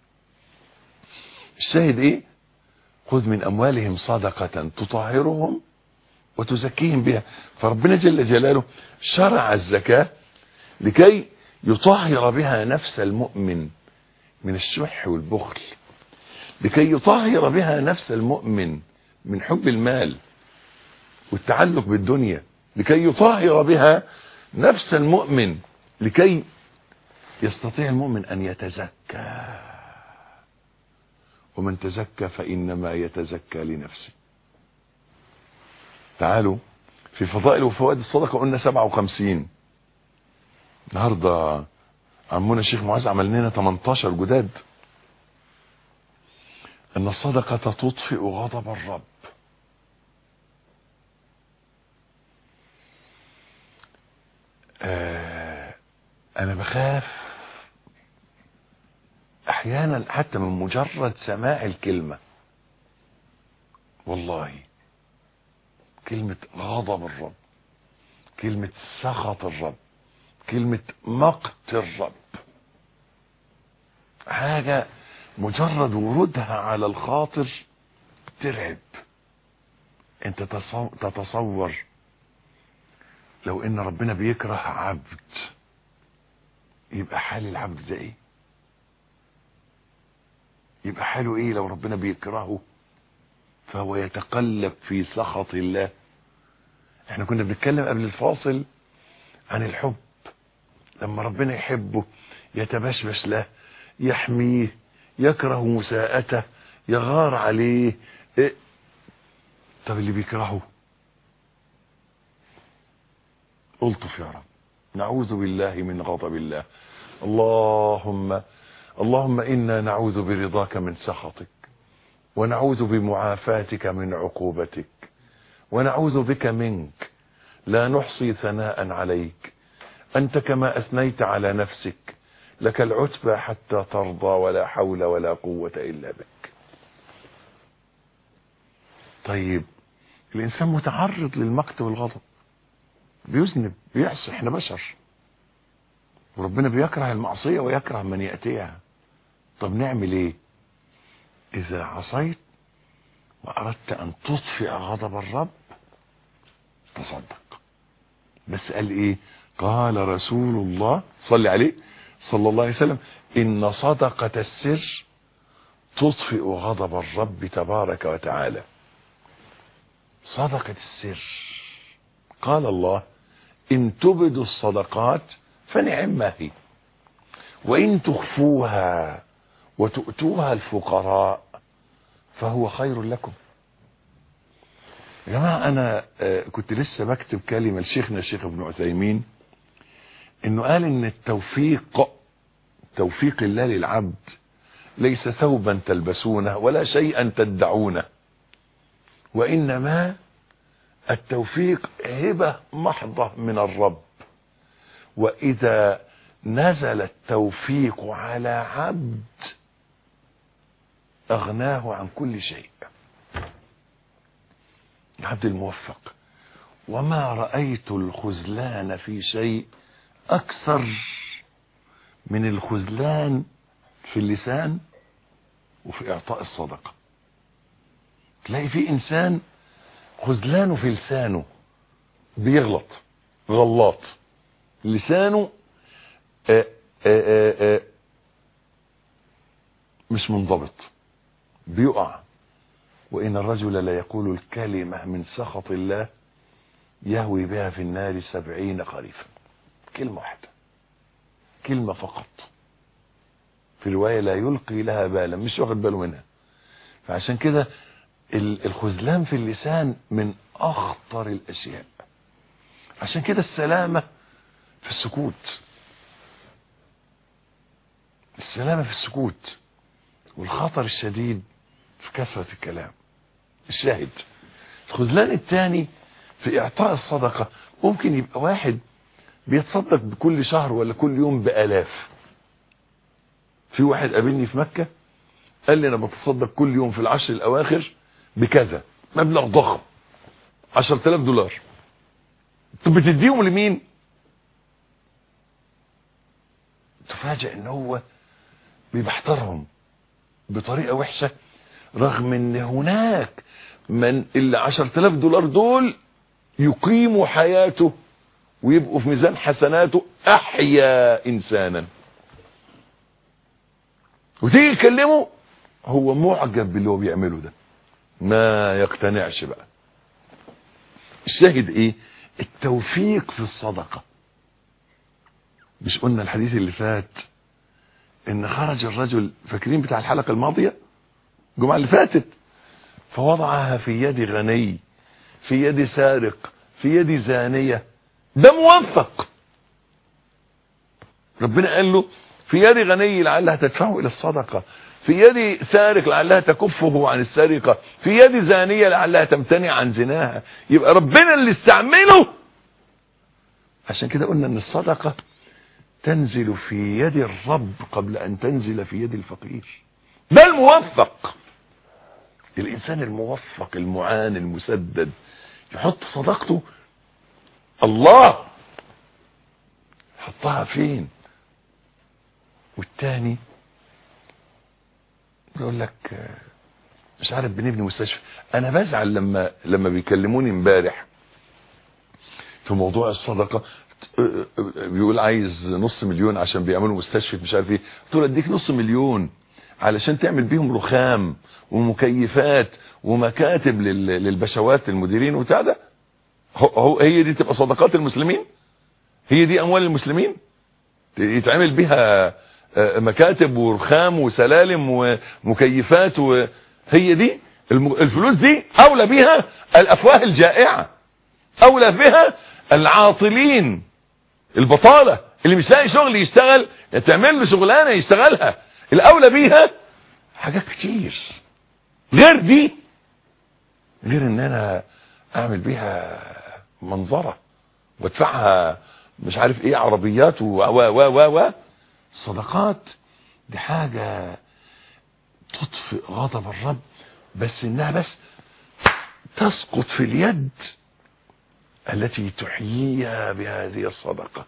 الشاهد إيه خذ من أموالهم صدقة تطهرهم وتزكيهم بها فربنا جل جلاله شرع الزكاة لكي يطهر بها نفس المؤمن من الشح والبخل لكي يطهر بها نفس المؤمن من حب المال والتعلق بالدنيا لكي يطهر بها نفس المؤمن لكي يستطيع المؤمن أن يتزكى ومن تزكى فإنما يتزكى لنفسه تعالوا في فضائل وفوائد الصدقة قلنا 57 النهارده عمونا الشيخ معاذ عمل لنا 18 جداد ان الصدقة تطفئ غضب الرب آه انا بخاف احيانا حتى من مجرد سماع الكلمة والله كلمة غضب الرب كلمة سخط الرب كلمة مقت الرب حاجة مجرد ورودها على الخاطر ترعب انت تصو- تتصور لو ان ربنا بيكره عبد يبقى حال العبد ده ايه يبقى حاله ايه لو ربنا بيكرهه فهو يتقلب في سخط الله احنا كنا بنتكلم قبل الفاصل عن الحب لما ربنا يحبه يتبشبش له يحميه يكره مساءته يغار عليه إيه؟ طب اللي بيكرهه الطف يا رب نعوذ بالله من غضب الله اللهم اللهم انا نعوذ برضاك من سخطك ونعوذ بمعافاتك من عقوبتك ونعوذ بك منك لا نحصي ثناء عليك انت كما اثنيت على نفسك لك العتبى حتى ترضى ولا حول ولا قوه الا بك طيب الانسان متعرض للمقت والغضب بيذنب بيعصي احنا بشر وربنا بيكره المعصيه ويكره من ياتيها طب نعمل ايه اذا عصيت واردت ان تطفئ غضب الرب تصدق بس قال ايه قال رسول الله صلي عليه صلى الله عليه وسلم ان صدقه السر تطفئ غضب الرب تبارك وتعالى صدقه السر قال الله ان تبدوا الصدقات فنعما هي وان تخفوها وتؤتوها الفقراء فهو خير لكم يا جماعة أنا آه، كنت لسه بكتب كلمة لشيخنا الشيخ ابن عثيمين إنه قال إن التوفيق توفيق الله للعبد ليس ثوبا تلبسونه ولا شيئا تدعونه وإنما التوفيق هبة محضة من الرب وإذا نزل التوفيق على عبد أغناه عن كل شيء العبد الموفق وما رأيت الخذلان في شيء أكثر من الخذلان في اللسان وفي إعطاء الصدقة تلاقي في إنسان خذلانه في لسانه بيغلط غلاط لسانه آآ آآ آآ مش منضبط بيقع وإن الرجل لا يقول الكلمة من سخط الله يهوي بها في النار سبعين خريفا كلمة واحدة كلمة فقط في رواية لا يلقي لها بالا مش واخد باله منها فعشان كده ال- الخذلان في اللسان من أخطر الأشياء عشان كده السلامة في السكوت السلامة في السكوت والخطر الشديد في كثرة الكلام الشاهد الخذلان الثاني في إعطاء الصدقة ممكن يبقى واحد بيتصدق بكل شهر ولا كل يوم بآلاف في واحد قابلني في مكة قال لي أنا بتصدق كل يوم في العشر الأواخر بكذا مبلغ ضخم 10000 دولار طب بتديهم لمين تفاجئ ان هو بيبحترهم بطريقة وحشة رغم ان هناك من ال 10000 دولار دول يقيموا حياته ويبقوا في ميزان حسناته احيا انسانا وتيجي تكلمه هو معجب باللي هو بيعمله ده ما يقتنعش بقى الشاهد ايه التوفيق في الصدقة مش قلنا الحديث اللي فات ان خرج الرجل فاكرين بتاع الحلقة الماضية الجمعة اللي فاتت فوضعها في يد غني في يد سارق في يد زانية ده موفق ربنا قال له في يد غني لعلها تدفعه الى الصدقة في يد سارق لعلها تكفه عن السرقة في يد زانية لعلها تمتنع عن زناها يبقى ربنا اللي استعمله عشان كده قلنا ان الصدقة تنزل في يد الرب قبل ان تنزل في يد الفقير ده الموفق الانسان الموفق المعان المسدد يحط صدقته الله حطها فين والتاني يقول لك آه، مش عارف بنبني مستشفى انا بزعل لما لما بيكلموني امبارح في موضوع الصدقه آه، آه، بيقول عايز نص مليون عشان بيعملوا مستشفى مش عارف ايه قلت له اديك نص مليون علشان تعمل بيهم رخام ومكيفات ومكاتب لل- للبشوات المديرين وبتاع ده هو- هو هي دي تبقى صدقات المسلمين هي دي اموال المسلمين يتعمل بها آه، مكاتب ورخام وسلالم ومكيفات وهي دي الم- الفلوس دي اولى بها الافواه الجائعه اولى بها العاطلين البطاله اللي مش لاقي شغل يشتغل تعمل له شغلانه يشتغلها الاولى بيها حاجات كتير غير دي غير ان انا اعمل بيها منظره وادفعها مش عارف ايه عربيات و و و و و الصدقات دي حاجة تطفئ غضب الرب بس انها بس تسقط في اليد التي تحييها بهذه الصدقة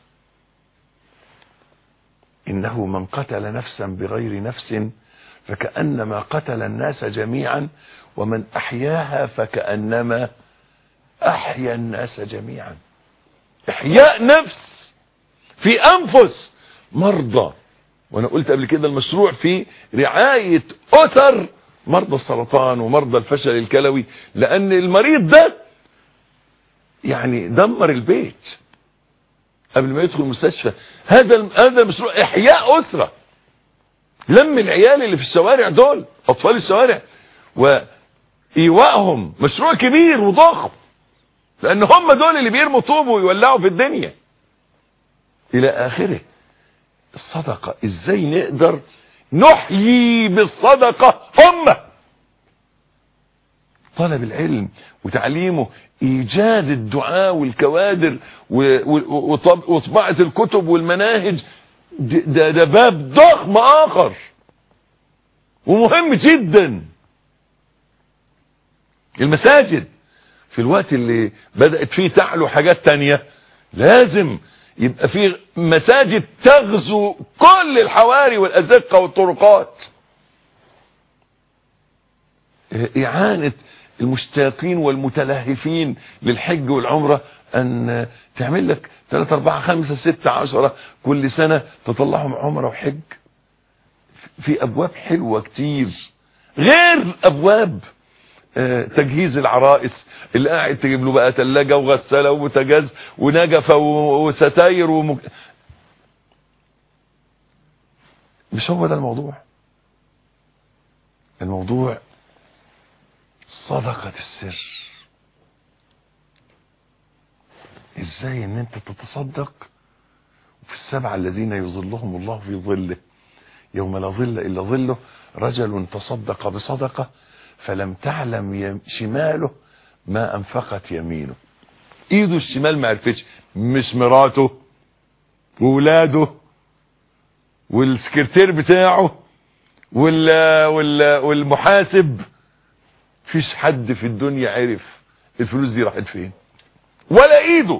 انه من قتل نفسا بغير نفس فكأنما قتل الناس جميعا ومن احياها فكأنما احيا الناس جميعا احياء نفس في انفس مرضى وانا قلت قبل كده المشروع في رعاية اثر مرضى السرطان ومرضى الفشل الكلوي لان المريض ده يعني دمر البيت قبل ما يدخل المستشفى هذا هذا مشروع احياء اسره لم العيال اللي في الشوارع دول اطفال الشوارع وايوائهم مشروع كبير وضخم لان هم دول اللي بيرموا طوب ويولعوا في الدنيا الى اخره الصدقه ازاي نقدر نحيي بالصدقه امه طلب العلم وتعليمه ايجاد الدعاء والكوادر و- و- وطب- وطباعه الكتب والمناهج ده, ده, ده باب ضخم اخر ومهم جدا المساجد في الوقت اللي بدأت فيه تعلو حاجات تانية لازم يبقى في مساجد تغزو كل الحواري والأزقة والطرقات إعانة المشتاقين والمتلهفين للحج والعمرة أن تعمل لك 3 4 5 6 10 كل سنة تطلعهم عمرة وحج في أبواب حلوة كتير غير أبواب آه، تجهيز العرائس اللي قاعد تجيب له بقى ثلاجه وغساله وبوتاجاز ونجفه و- وستاير ومك... مش هو ده الموضوع الموضوع صدقة السر ازاي ان انت تتصدق في السبعة الذين يظلهم الله في ظله يوم لا ظل الا ظله رجل تصدق بصدقه فلم تعلم يم- شماله ما انفقت يمينه ايده الشمال ما عرفتش مش مراته وولاده والسكرتير بتاعه وال وال والمحاسب فيش حد في الدنيا عرف الفلوس دي راحت فين ولا ايده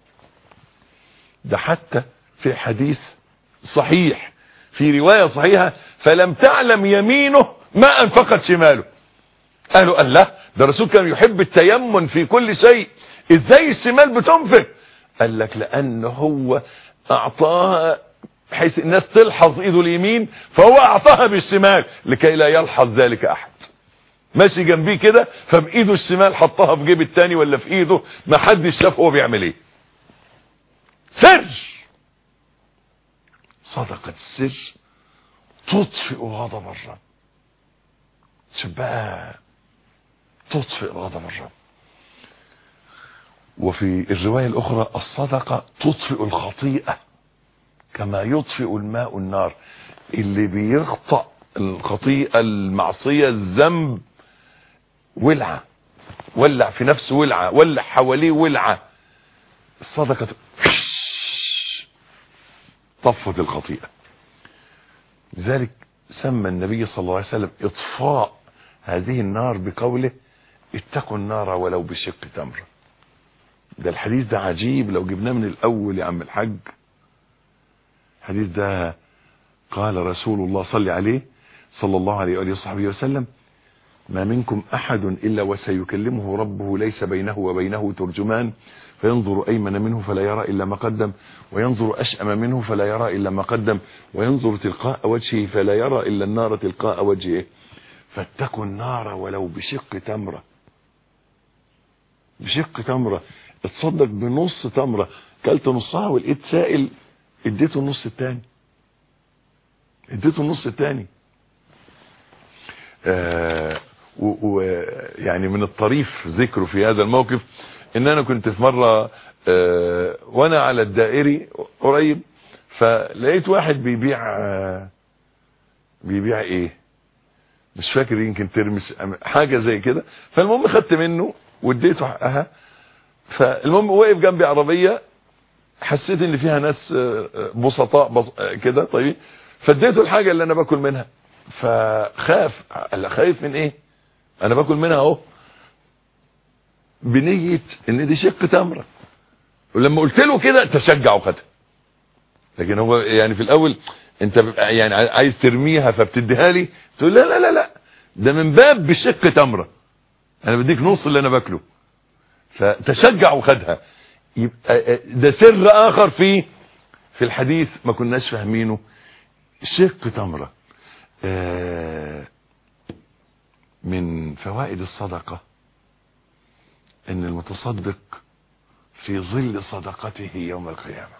ده حتى في حديث صحيح في رواية صحيحة فلم تعلم يمينه ما انفقت شماله قالوا قال لا ده الرسول كان يحب التيمن في كل شيء ازاي الشمال بتنفق قال لك لان هو اعطاها بحيث الناس تلحظ ايده اليمين فهو اعطاها بالشمال لكي لا يلحظ ذلك احد ماشي جنبيه كده فبايده الشمال حطها في جيب التاني ولا في ايده ما حدش شاف هو بيعمل ايه سر صدقة السر تطفئ غضب الرب شوف بقى تطفئ غضب الرب وفي الرواية الأخرى الصدقة تطفئ الخطيئة كما يطفئ الماء النار اللي بيخطأ الخطيئة المعصية الذنب ولعة ولع في نفسه ولعة ولع حواليه ولعة الصدقة طفت الخطيئة لذلك سمى النبي صلى الله عليه وسلم إطفاء هذه النار بقوله اتقوا النار ولو بشق تمرة ده الحديث ده عجيب لو جبناه من الأول يا عم الحاج الحديث ده قال رسول الله صلى عليه صلى الله عليه وآله وصحبه وسلم ما منكم أحد إلا وسيكلمه ربه ليس بينه وبينه ترجمان فينظر أيمن منه فلا يرى إلا ما قدم وينظر أشأم منه فلا يرى إلا ما قدم وينظر تلقاء وجهه فلا يرى إلا النار تلقاء وجهه فاتقوا النار ولو بشق تمرة بشق تمرة اتصدق بنص تمرة كلت نصها ولقيت سائل اديته النص التاني اديته النص التاني آه ويعني من الطريف ذكره في هذا الموقف ان انا كنت في مره آه وانا على الدائري قريب فلقيت واحد بيبيع آه بيبيع ايه مش فاكر يمكن ترمس أم- حاجه زي كده فالمهم خدت منه واديته حقها فالمهم وقف جنبي عربيه حسيت ان فيها ناس آه، آه، بسطاء بس آه، كده طيب فاديته الحاجه اللي انا باكل منها فخاف قال خايف من ايه انا باكل منها اهو بنية ان دي شق تمره ولما قلت له كده تشجع وخدها لكن هو يعني في الاول انت بيبقى يعني عايز ترميها فبتديها لي تقول لا لا لا لا ده من باب بشق تمره انا بديك نص اللي انا باكله فتشجع وخدها يبقى ده سر اخر في في الحديث ما كناش فاهمينه شق تمره آه، من فوائد الصدقه ان المتصدق في ظل صدقته يوم القيامه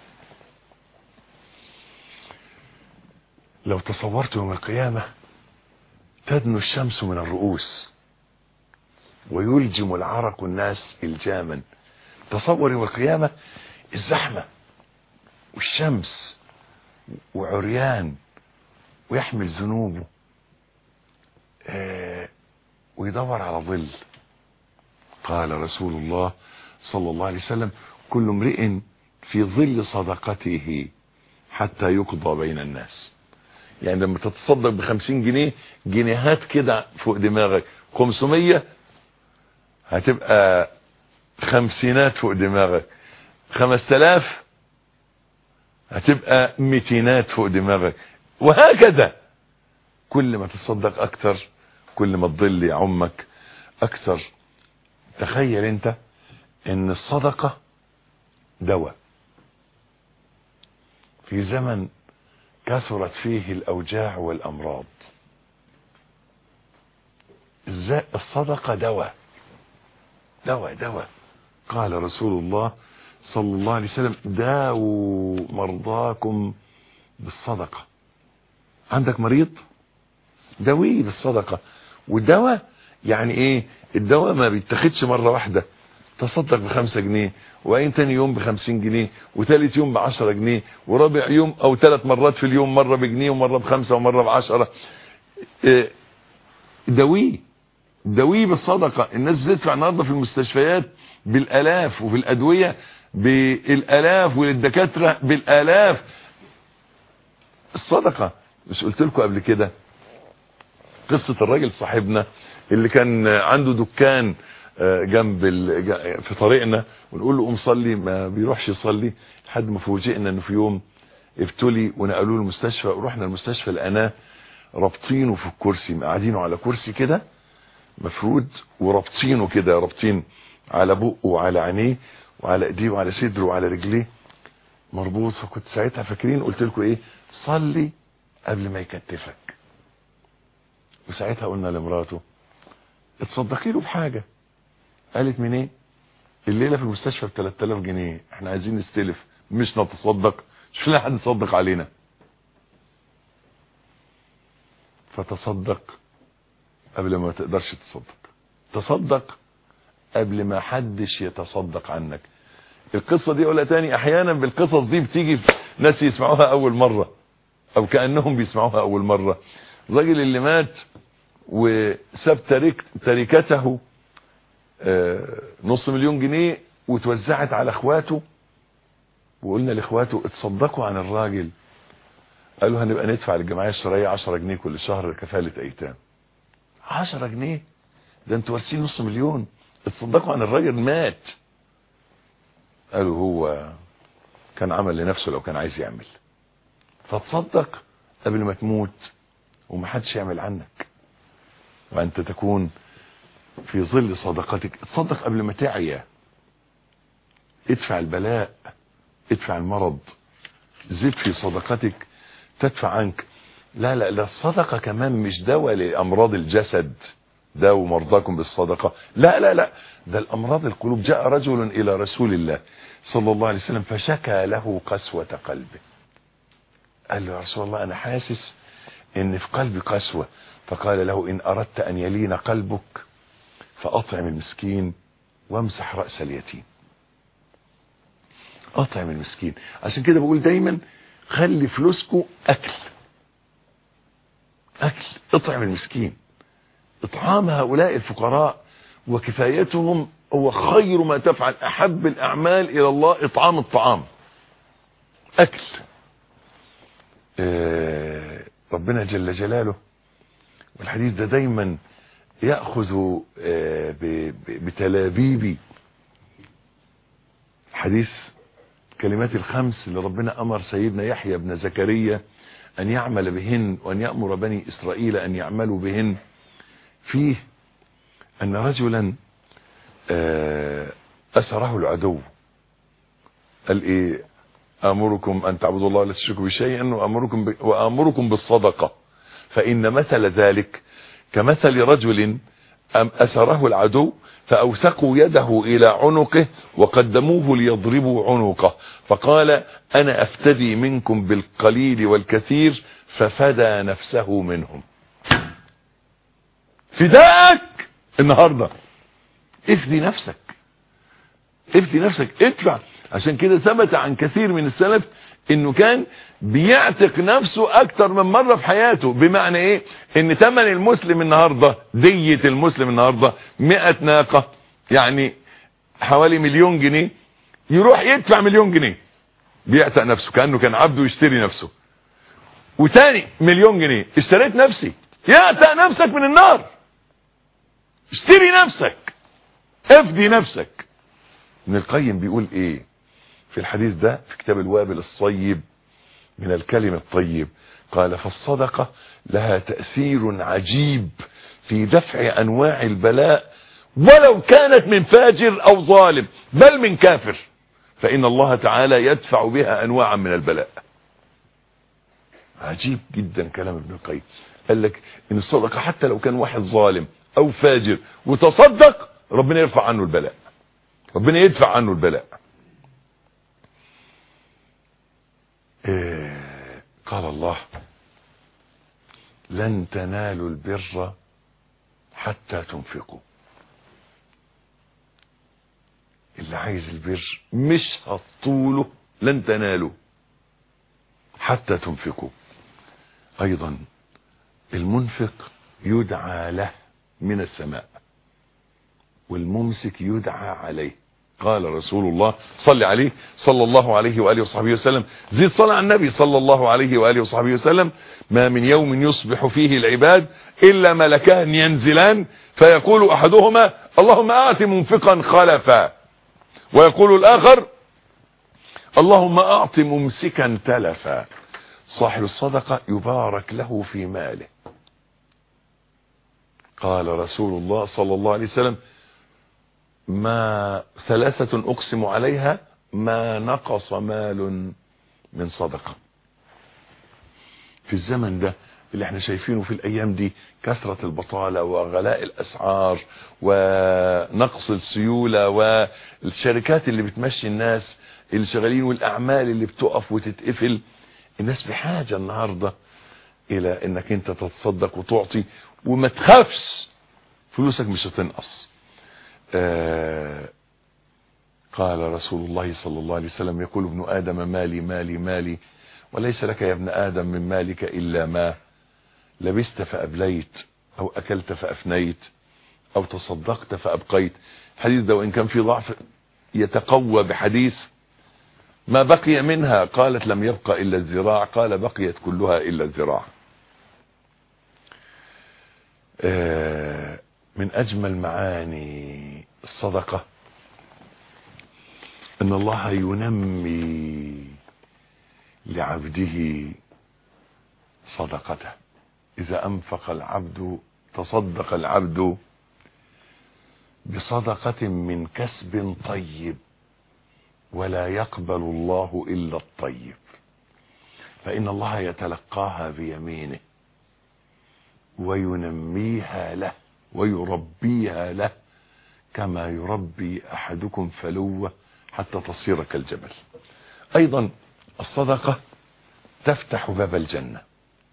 لو تصورت يوم القيامه تدنو الشمس من الرؤوس ويلجم العرق الناس الجاما تصور يوم القيامه الزحمه والشمس وعريان ويحمل ذنوبه آه ويدور على ظل قال رسول الله صلى الله عليه وسلم كل امرئ في ظل صدقته حتى يقضى بين الناس يعني لما تتصدق بخمسين جنيه جنيهات كده فوق دماغك خمسمية هتبقى خمسينات فوق دماغك خمس تلاف هتبقى ميتينات فوق دماغك وهكذا كل ما تصدق اكتر كل ما الظل يعمك اكتر تخيل انت ان الصدقة دواء في زمن كثرت فيه الاوجاع والامراض ازاي الصدقة دواء دواء دواء قال رسول الله صلى الله عليه وسلم داووا مرضاكم بالصدقة عندك مريض داويه بالصدقة والدواء يعني ايه الدواء ما بيتاخدش مرة واحدة تصدق بخمسة جنيه وأين تاني يوم بخمسين جنيه وتالت يوم بعشرة جنيه ورابع يوم أو ثلاث مرات في اليوم مرة بجنيه ومرة بخمسة ومرة بعشرة إيه، دويه دويه بالصدقة الناس بتدفع النهارده في المستشفيات بالآلاف وفي الأدوية بالآلاف وللدكاترة بالآلاف الصدقة مش قلت لكم قبل كده قصة الراجل صاحبنا اللي كان عنده دكان آه، جنب ال- جا- في طريقنا ونقول له قوم صلي ما بيروحش يصلي لحد ما فوجئنا انه في يوم ابتلي ونقلوه المستشفى ورحنا المستشفى لقناه رابطينه في الكرسي قاعدينه على كرسي كده مفرود ورابطينه كده رابطين على بقه وعلى عينيه وعلى ايديه وعلى صدره وعلى رجليه مربوط فكنت ساعتها فاكرين قلت لكم ايه صلي قبل ما يكتفك وساعتها قلنا لمراته اتصدقي له بحاجه قالت منين الليله في المستشفى ب 3000 جنيه احنا عايزين نستلف مش نتصدق مش لاقي حد يتصدق علينا فتصدق قبل ما تقدرش تصدق تصدق قبل ما حدش يتصدق عنك القصة دي اقولها تاني احيانا بالقصص دي بتيجي في ناس يسمعوها اول مرة او كأنهم بيسمعوها اول مرة الراجل اللي مات وساب ترك تركته آه، نص مليون جنيه وتوزعت على اخواته وقلنا لاخواته اتصدقوا عن الراجل قالوا هنبقى ندفع للجمعيه الشرعيه 10 جنيه كل شهر كفاله ايتام 10 جنيه ده انتوا وارثين نص مليون اتصدقوا عن الراجل مات قالوا هو كان عمل لنفسه لو كان عايز يعمل فتصدق قبل ما تموت ومحدش يعمل عنك وانت تكون في ظل صدقتك تصدق قبل ما تعيا ادفع البلاء ادفع المرض زد في صدقتك تدفع عنك لا لا لا الصدقة كمان مش دواء لأمراض الجسد داووا مرضاكم بالصدقة لا لا لا ده الأمراض القلوب جاء رجل إلى رسول الله صلى الله عليه وسلم فشكى له قسوة قلبه قال له يا رسول الله أنا حاسس إن في قلبي قسوة فقال له إن أردت أن يلين قلبك فأطعم المسكين وامسح رأس اليتيم أطعم المسكين عشان كده بقول دايما خلي فلوسكم أكل أكل اطعم المسكين إطعام هؤلاء الفقراء وكفايتهم هو خير ما تفعل أحب الأعمال إلى الله إطعام الطعام أكل آه ربنا جل جلاله والحديث ده دايما يأخذ آه ب- ب- بتلابيب حديث كلمات الخمس اللي ربنا أمر سيدنا يحيى بن زكريا أن يعمل بهن وأن يأمر بني إسرائيل أن يعملوا بهن فيه أن رجلا آه، أسره العدو قال إيه أمركم أن تعبدوا الله لا تشركوا بشيئا وأمركم, ب... وأمركم بالصدقة فإن مثل ذلك كمثل رجل أم أسره العدو فأوثقوا يده إلى عنقه وقدموه ليضربوا عنقه فقال أنا أفتدي منكم بالقليل والكثير ففدى نفسه منهم فداك النهارده افدي نفسك افدي نفسك ادفع عشان كده ثبت عن كثير من السلف انه كان بيعتق نفسه اكتر من مره في حياته بمعنى ايه ان ثمن المسلم النهارده دية المسلم النهارده 100 ناقه يعني حوالي مليون جنيه يروح يدفع مليون جنيه بيعتق نفسه كانه كان عبده يشتري نفسه وتاني مليون جنيه اشتريت نفسي يعتق نفسك من النار اشتري نفسك افدي نفسك ابن القيم بيقول ايه في الحديث ده في كتاب الوابل الصيب من الكلم الطيب قال فالصدقة لها تأثير عجيب في دفع أنواع البلاء ولو كانت من فاجر أو ظالم بل من كافر فإن الله تعالى يدفع بها أنواعا من البلاء عجيب جدا كلام ابن القيم قال لك إن الصدقة حتى لو كان واحد ظالم أو فاجر وتصدق ربنا يرفع عنه البلاء ربنا يدفع عنه البلاء إيه قال الله لن تنالوا البر حتى تنفقوا اللي عايز البر مش هتطوله لن تنالوا حتى تنفقوا ايضا المنفق يدعى له من السماء والممسك يدعى عليه قال رسول الله صل عليه صلى الله عليه واله وصحبه وسلم زيد صلاه على النبي صلى الله عليه واله وصحبه وسلم ما من يوم يصبح فيه العباد الا ملكان ينزلان فيقول احدهما اللهم اعط منفقا خلفا ويقول الاخر اللهم اعط ممسكا تلفا صاحب الصدقه يبارك له في ماله قال رسول الله صلى الله عليه وسلم ما ثلاثة أقسم عليها ما نقص مال من صدقة في الزمن ده اللي احنا شايفينه في الأيام دي كثرة البطالة وغلاء الأسعار ونقص السيولة والشركات اللي بتمشي الناس اللي شغالين والأعمال اللي بتقف وتتقفل الناس بحاجة النهاردة إلى إنك أنت تتصدق وتعطي وما تخافش فلوسك مش هتنقص آه قال رسول الله صلى الله عليه وسلم يقول ابن آدم مالي مالي مالي وليس لك يا ابن آدم من مالك إلا ما لبست فأبليت أو أكلت فأفنيت أو تصدقت فأبقيت الحديث ده وإن كان في ضعف يتقوى بحديث ما بقي منها قالت لم يبقى إلا الذراع قال بقيت كلها إلا الذراع آه من أجمل معاني الصدقة أن الله ينمي لعبده صدقته إذا أنفق العبد تصدق العبد بصدقة من كسب طيب ولا يقبل الله إلا الطيب فإن الله يتلقاها بيمينه وينميها له ويربيها له كما يربي احدكم فلوه حتى تصير كالجبل ايضا الصدقه تفتح باب الجنه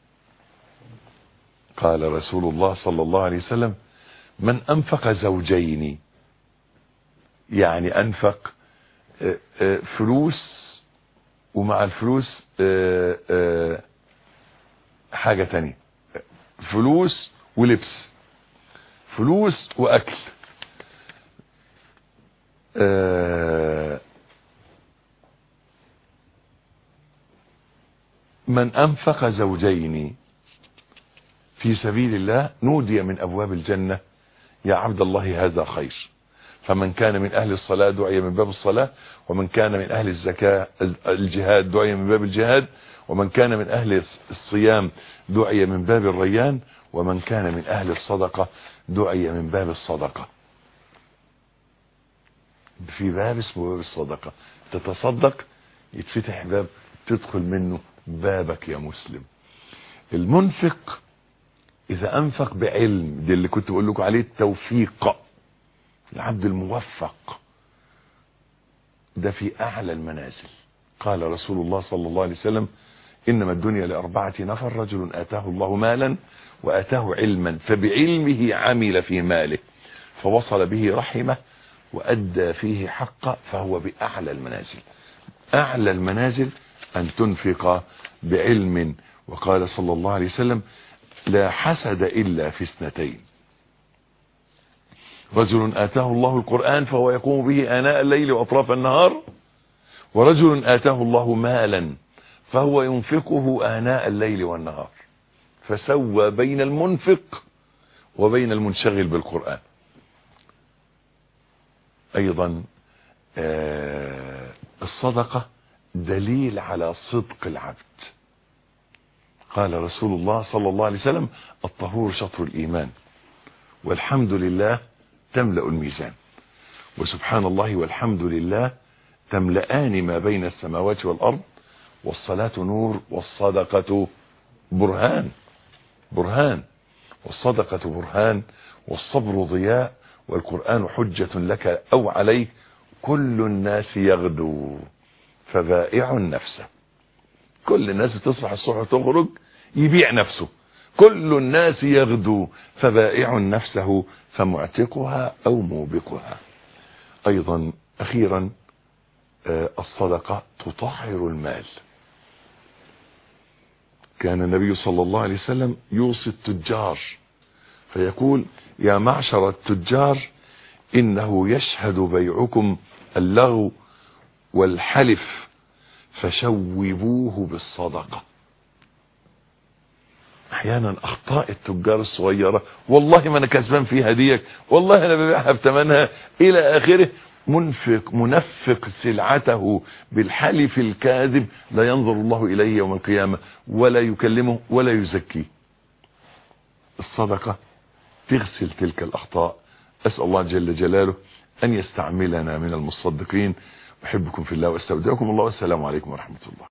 قال رسول الله صلى الله عليه وسلم من انفق زوجين يعني انفق فلوس ومع الفلوس حاجه تانية فلوس ولبس فلوس واكل آه من انفق زوجين في سبيل الله نودي من ابواب الجنه يا عبد الله هذا خير فمن كان من اهل الصلاه دعي من باب الصلاه ومن كان من اهل الزكاه الجهاد دعي من باب الجهاد ومن كان من اهل الصيام دعي من باب الريان ومن كان من اهل الصدقه دعي من باب الصدقه في باب اسمه باب الصدقه تتصدق يتفتح باب تدخل منه بابك يا مسلم المنفق اذا انفق بعلم دي اللي كنت بقول لكم عليه التوفيق العبد الموفق ده في اعلى المنازل قال رسول الله صلى الله عليه وسلم انما الدنيا لاربعه نفر رجل اتاه الله مالا واتاه علما فبعلمه عمل في ماله فوصل به رحمه وادى فيه حقه فهو باعلى المنازل اعلى المنازل ان تنفق بعلم وقال صلى الله عليه وسلم لا حسد الا في اثنتين رجل اتاه الله القران فهو يقوم به اناء الليل واطراف النهار ورجل اتاه الله مالا فهو ينفقه اناء الليل والنهار فسوى بين المنفق وبين المنشغل بالقران ايضا آه الصدقه دليل على صدق العبد قال رسول الله صلى الله عليه وسلم الطهور شطر الايمان والحمد لله تملا الميزان وسبحان الله والحمد لله تملأان ما بين السماوات والارض والصلاه نور والصدقه برهان برهان والصدقه برهان والصبر ضياء والقران حجه لك او عليك كل الناس يغدو فبائع نفسه كل الناس تصبح الصبح وتخرج يبيع نفسه كل الناس يغدو فبائع نفسه فمعتقها او موبقها ايضا اخيرا آه، الصدقة تطهر المال كان النبي صلى الله عليه وسلم يوصي التجار فيقول يا معشر التجار انه يشهد بيعكم اللغو والحلف فشوبوه بالصدقه احيانا اخطاء التجار الصغيره والله ما انا كسبان فيها ديك والله انا ببيعها بثمنها الى اخره منفق منفق سلعته بالحلف الكاذب لا ينظر الله اليه يوم القيامه ولا يكلمه ولا يزكيه الصدقه تغسل تلك الاخطاء اسال الله جل جلاله ان يستعملنا من المصدقين احبكم في الله واستودعكم الله والسلام عليكم ورحمه الله